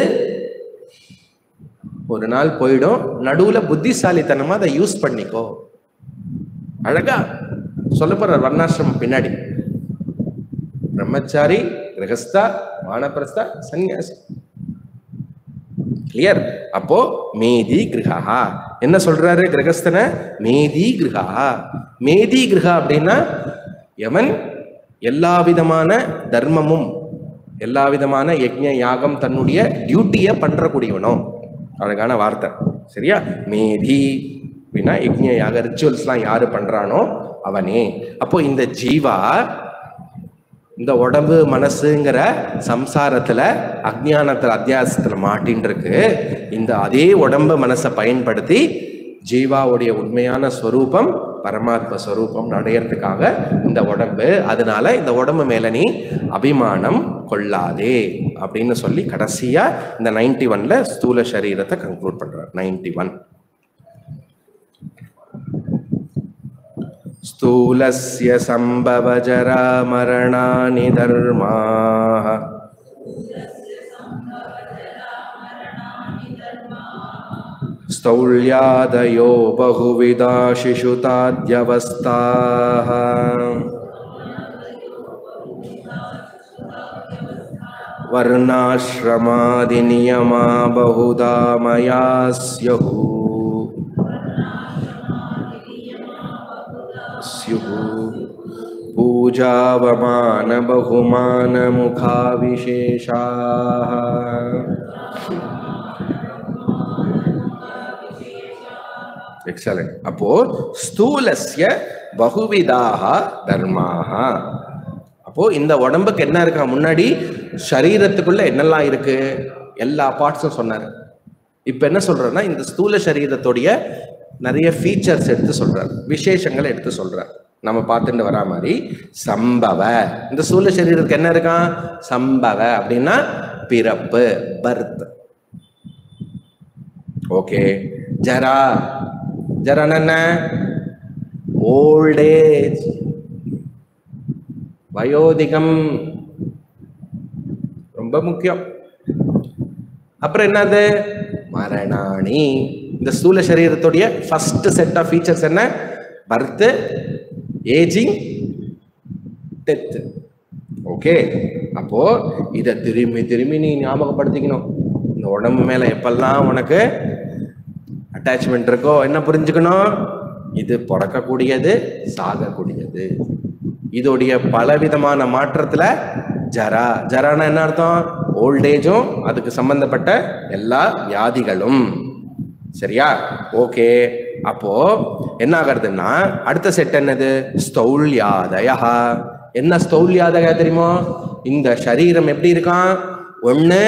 ஒரு நாள் போயிடும் நடுவுல புத்திசாலித்தனமா அதை யூஸ் பண்ணிக்கோ அழகா சொல்ல போற வர்ணாசிரமம் பின்னாடி பிரம்மச்சாரி கிரகஸ்தா வானப்பிரஸ்தா சன்னியாசி கிளியர் அப்போ மேதி கிரகா என்ன சொல்றாரு கிரகஸ்தன மேதி கிரகா மேதி கிரகா அப்படின்னா எவன் எல்லா விதமான தர்மமும் எல்லா விதமான யஜ்ஞ யாகம் தன்னுடைய டியூட்டியை பண்றக்கூடியவனோ அழகான வார்த்தை சரியா மேதி அப்படின்னா யஜ்ஞ யாக ரிச்சுவல்ஸ்லாம் யாரு பண்றானோ அவனே அப்போ இந்த ஜீவா இந்த உடம்பு மனசுங்கிற சம்சாரத்துல அஜ்ஞானத்துல அத்தியாசத்துல மாட்டின்னு இருக்கு இந்த அதே உடம்பு மனசை பயன்படுத்தி ஜீவாவுடைய உண்மையான ஸ்வரூபம் பரமாத்ம ஸ்வரூபம் அடையறதுக்காக இந்த உடம்பு அதனால இந்த உடம்பு மேல நீ அபிமானம் கொள்ளாதே அப்படின்னு சொல்லி கடைசியா இந்த நைன்டி ஒன்ல ஸ்தூல சரீரத்தை கன்க்ளூட் பண்றார் நைன்டி ஒன் स्थूलस्य सम्भवजरामरणानि धर्माः स्थौल्यादयो बहुविधा शिशुताद्यवस्थाः वर्णाश्रमादिनियमा बहुधा मया स्युः स्युः पूजावमानबहुमानमुखाविशेषाः எக்ஸலண்ட் அப்போ ஸ்தூலஸ்ய பகுவிதாக தர்மாக அப்போ இந்த உடம்புக்கு என்ன இருக்கா முன்னாடி சரீரத்துக்குள்ள என்னெல்லாம் இருக்கு எல்லா பார்ட்ஸும் சொன்னாரு இப்ப என்ன சொல்றேன்னா இந்த ஸ்தூல சரீரத்துடைய நிறைய ஃபீச்சர்ஸ் எடுத்து சொல்றார் விசேஷங்களை எடுத்து சொல்றார் நம்ம பார்த்துட்டு வரா மாதிரி சம்பவ இந்த ஸ்தூல சரீரத்துக்கு என்ன இருக்கான் சம்பவ அப்படின்னா பிறப்பு பர்த் ஓகே ஜரா ஜரான என்ன ஓல்ட் ஏஜ் வயோதிகம் ரொம்ப முக்கியம் அப்புறம் என்னது மரணாணி இந்த ஸ்தூல சரீரத்துடைய ஃபர்ஸ்ட் செட் ஆஃப் ஃபீச்சர்ஸ் என்ன பர்த் ஏஜிங் டெத் ஓகே அப்போ இதை திரும்பி திரும்பி நீ ஞாபகப்படுத்திக்கணும் இந்த உடம்பு மேல எப்பெல்லாம் உனக்கு அட்டாச்மெண்ட் இருக்கோ என்ன புரிஞ்சுக்கணும் இது பிறக்கக்கூடியது சாகக்கூடியது இதோடைய பலவிதமான மாற்றத்துல ஜரா ஜரானா என்ன அர்த்தம் ஓல்டேஜும் அதுக்கு சம்பந்தப்பட்ட எல்லா வியாதிகளும் சரியா ஓகே அப்போ என்ன ஆகிறதுன்னா அடுத்த செட் என்னது ஸ்தௌல்யாதயா என்ன ஸ்தௌல்யாதயா தெரியுமோ இந்த சரீரம் எப்படி இருக்கான் ஒண்ணு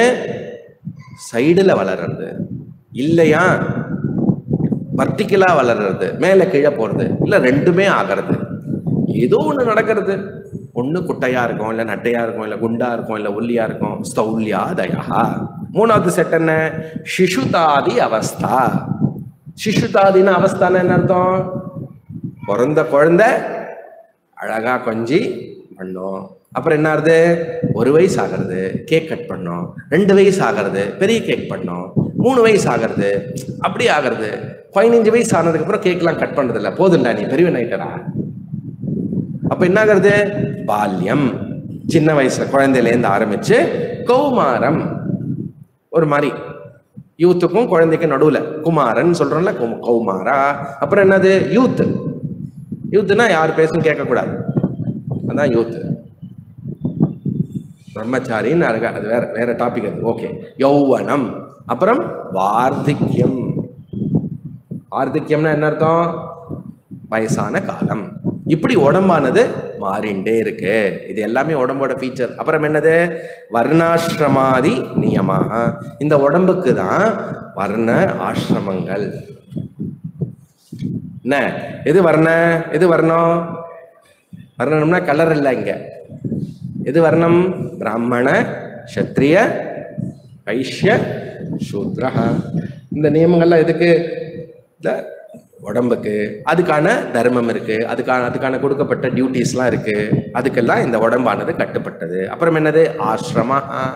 சைடுல வளர்றது இல்லையா வர்டிக்கலா வளர்றது மேல கீழே போறது இல்ல ரெண்டுமே ஆகிறது ஏதோ ஒண்ணு நடக்கிறது ஒண்ணு குட்டையா இருக்கும் இல்ல நட்டையா இருக்கும் இல்ல குண்டா இருக்கும் இல்ல ஒல்லியா இருக்கும் ஸ்தௌல்யா தயா மூணாவது செட் என்ன சிசுதாதி அவஸ்தா சிசுதாதின அவஸ்தான என்ன அர்த்தம் பிறந்த குழந்தை அழகா கொஞ்சி பண்ணோம் அப்புறம் என்ன ஆகுது ஒரு வயசு ஆகிறது கேக் கட் பண்ணோம் ரெண்டு வயசு ஆகிறது பெரிய கேக் பண்ணோம் மூணு வயசு ஆகிறது அப்படி ஆகிறது பதினஞ்சு வயசு ஆனதுக்கு அப்புறம் கேக்லாம் கட் பண்றது இல்ல போதும்டா நீ பெரிய நைட்டரா அப்ப என்ன ஆகுறது பால்யம் சின்ன வயசுல குழந்தையில இருந்து ஆரம்பிச்சு கௌமாரம் ஒரு மாதிரி யூத்துக்கும் குழந்தைக்கும் நடுவுல குமாரன் சொல்றோம்ல கௌ- கௌமாரா அப்புறம் என்னது யூத் யூத்னா யார் பேசும் கேட்கக்கூடாது அதான் யூத் பிரம்மச்சாரின்னு அழகா அது வேற வேற டாபிக் அது ஓகே யௌவனம் அப்புறம் வார்த்திக்யம் வார்த்திக்யம்னா என்ன அர்த்தம் வயசான காலம் இப்படி உடம்பானது மாறிண்டே இருக்கு இது எல்லாமே உடம்போட ஃபீச்சர் அப்புறம் என்னது வர்ணாசிரமாதி நியமாக இந்த உடம்புக்கு தான் வர்ண ஆசிரமங்கள் என்ன எது வர்ண எது வர்ணம் வர்ணம்னா கலர் இல்லை இங்க எது வர்ணம் பிராமண சத்திரிய வைஷ்ய சூத்ரா இந்த நியமங்கள்லாம் எதுக்கு இந்த உடம்புக்கு அதுக்கான தர்மம் இருக்கு அதுக்கான அதுக்கான கொடுக்கப்பட்ட டியூட்டிஸ்லாம் இருக்கு அதுக்கெல்லாம் இந்த உடம்பானது கட்டுப்பட்டது அப்புறம் என்னது ஆசிரமா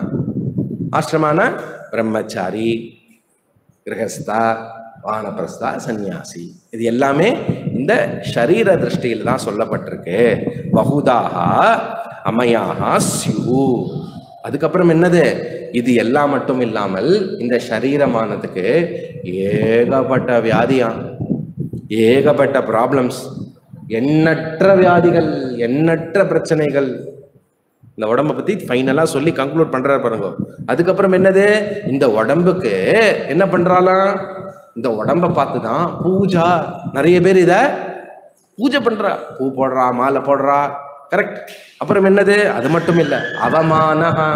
ஆசிரமான பிரம்மச்சாரி கிரகஸ்தா வானப்பிரஸ்தா சந்நியாசி இது எல்லாமே இந்த ஷரீர திருஷ்டியில் தான் சொல்லப்பட்டிருக்கு பகுதாகா அமயாகா சியு அதுக்கப்புறம் என்னது இது எல்லாம் மட்டும் இல்லாமல் இந்த சரீரமானதுக்கு ஏகப்பட்ட வியாதியாம் ஏகப்பட்ட ப்ராப்ளம்ஸ் எண்ணற்ற வியாதிகள் எண்ணற்ற பிரச்சனைகள் இந்த உடம்ப பத்தி ஃபைனலா சொல்லி கன்க்ளூட் பண்றாரு பாருங்க அதுக்கப்புறம் என்னது இந்த உடம்புக்கு என்ன பண்றாளாம் இந்த உடம்ப பார்த்து தான் பூஜா நிறைய பேர் இத பூஜை பண்றா பூ போடுறா மாலை போடுறா கரெக்ட் அப்புறம் என்னது அது மட்டும் இல்ல அவமானஹா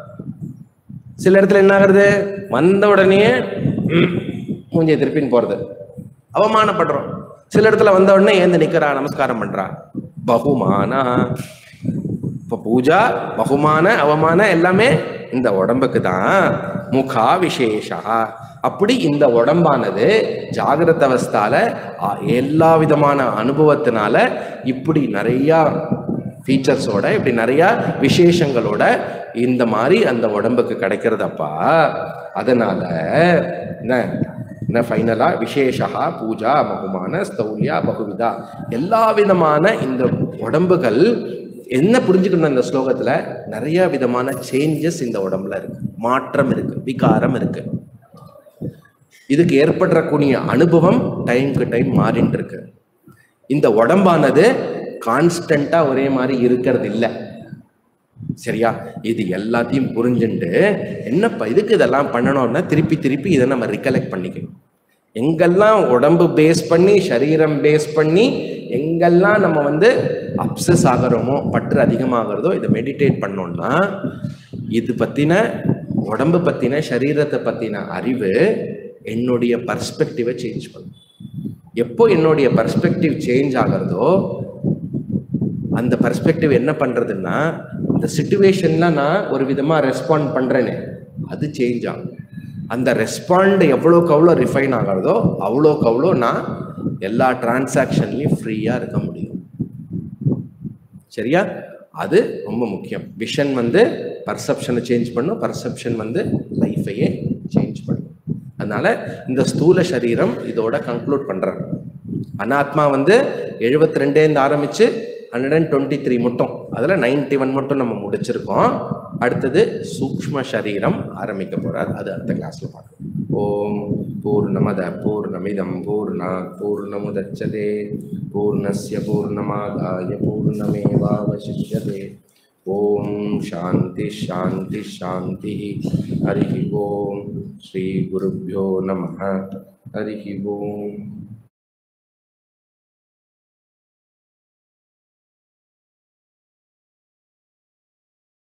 சில இடத்துல என்ன ஆகுறது வந்த உடனே ம், மூஞ்சியை திருப்பின்னு போறது அவமானப்படுறோம் சில இடத்துல வந்த உடனே ஏந்து நிக்கிறா நமஸ்காரம் பண்றா பகுமானா இப்ப பூஜா பகுமான அவமான எல்லாமே இந்த உடம்புக்கு தான் முகா விசேஷா அப்படி இந்த உடம்பானது ஜாகிரத அவஸ்தால ஆ, எல்லா விதமான அனுபவத்தினால இப்படி நிறைய ஃபீச்சர்ஸோட இப்படி நிறைய விசேஷங்களோட இந்த மாதிரி அந்த உடம்புக்கு கிடைக்கிறதப்பா அதனால என்ன என்ன ஃபைனலா விசேஷா பூஜா பகுமான ஸ்தௌல்யா பகுவிதா எல்லா விதமான இந்த உடம்புகள் என்ன புரிஞ்சுக்கணும் இந்த ஸ்லோகத்துல நிறைய விதமான சேஞ்சஸ் இந்த உடம்புல இருக்கு மாற்றம் இருக்கு விகாரம் இருக்கு இதுக்கு ஏற்படுறக்கூடிய அனுபவம் டைம்க்கு டைம் மாறிட்டு இருக்கு இந்த உடம்பானது கான்ஸ்டண்டா ஒரே மாதிரி இருக்கிறது இல்லை சரியா இது எல்லாத்தையும் புரிஞ்சுட்டு என்னப்பா இதுக்கு இதெல்லாம் பண்ணணும்னா திருப்பி திருப்பி இதை நம்ம ரிகலெக்ட் பண்ணிக்கணும் எங்கெல்லாம் உடம்பு பேஸ் பண்ணி சரீரம் பேஸ் பண்ணி எங்கெல்லாம் நம்ம வந்து அப்சஸ் ஆகிறோமோ பற்று அதிகமாகிறதோ இதை மெடிடேட் பண்ணோம்னா இது பத்தின உடம்பு பத்தின சரீரத்தை பத்தின அறிவு என்னுடைய பர்ஸ்பெக்டிவை சேஞ்ச் பண்ணும் எப்போ என்னுடைய பர்ஸ்பெக்டிவ் சேஞ்ச் ஆகிறதோ அந்த பர்ஸ்பெக்டிவ் என்ன பண்றதுன்னா இந்த சுச்சுவேஷன்ல நான் ஒரு விதமா ரெஸ்பாண்ட் பண்றேனே அது சேஞ்ச் ஆகும் அந்த ரெஸ்பாண்ட் எவ்வளோக்கு அவ்வளோ ரிஃபைன் ஆகிறதோ அவ்வளோக்கு அவ்வளோ நான் எல்லா டிரான்சாக்ஷன்லையும் ஃப்ரீயா இருக்க முடியும் சரியா அது ரொம்ப முக்கியம் விஷன் வந்து பர்செப்ஷனை சேஞ்ச் பண்ணும் பர்செப்ஷன் வந்து லைஃபையே சேஞ்ச் பண்ணும் அதனால இந்த ஸ்தூல சரீரம் இதோட கன்க்ளூட் பண்றேன் அனாத்மா வந்து எழுபத்தி ரெண்டேந்து ஆரம்பிச்சு ஹண்ட்ரட் அண்ட் டுவெண்ட்டி த்ரீ மட்டும் அதில் நைன்டி ஒன் மட்டும் நம்ம முடிச்சிருக்கோம் அடுத்தது சூக்ஷ்ம சரீரம் ஆரம்பிக்க போறார் அது அடுத்த கிளாஸ்ல பார்க்கலாம் ஓம் பூர்ணமத பூர்ணமிதம் பூர்ணா பூர்ணமுதச்சதே பூர்ணஸ்ய பூர்ணமாதாய பூர்ணமேவாவசிஷ்யதே ஓம் சாந்தி சாந்தி சாந்தி ஹரி ஓம் ஸ்ரீ குருभ्यो நம ஹரி ஓம்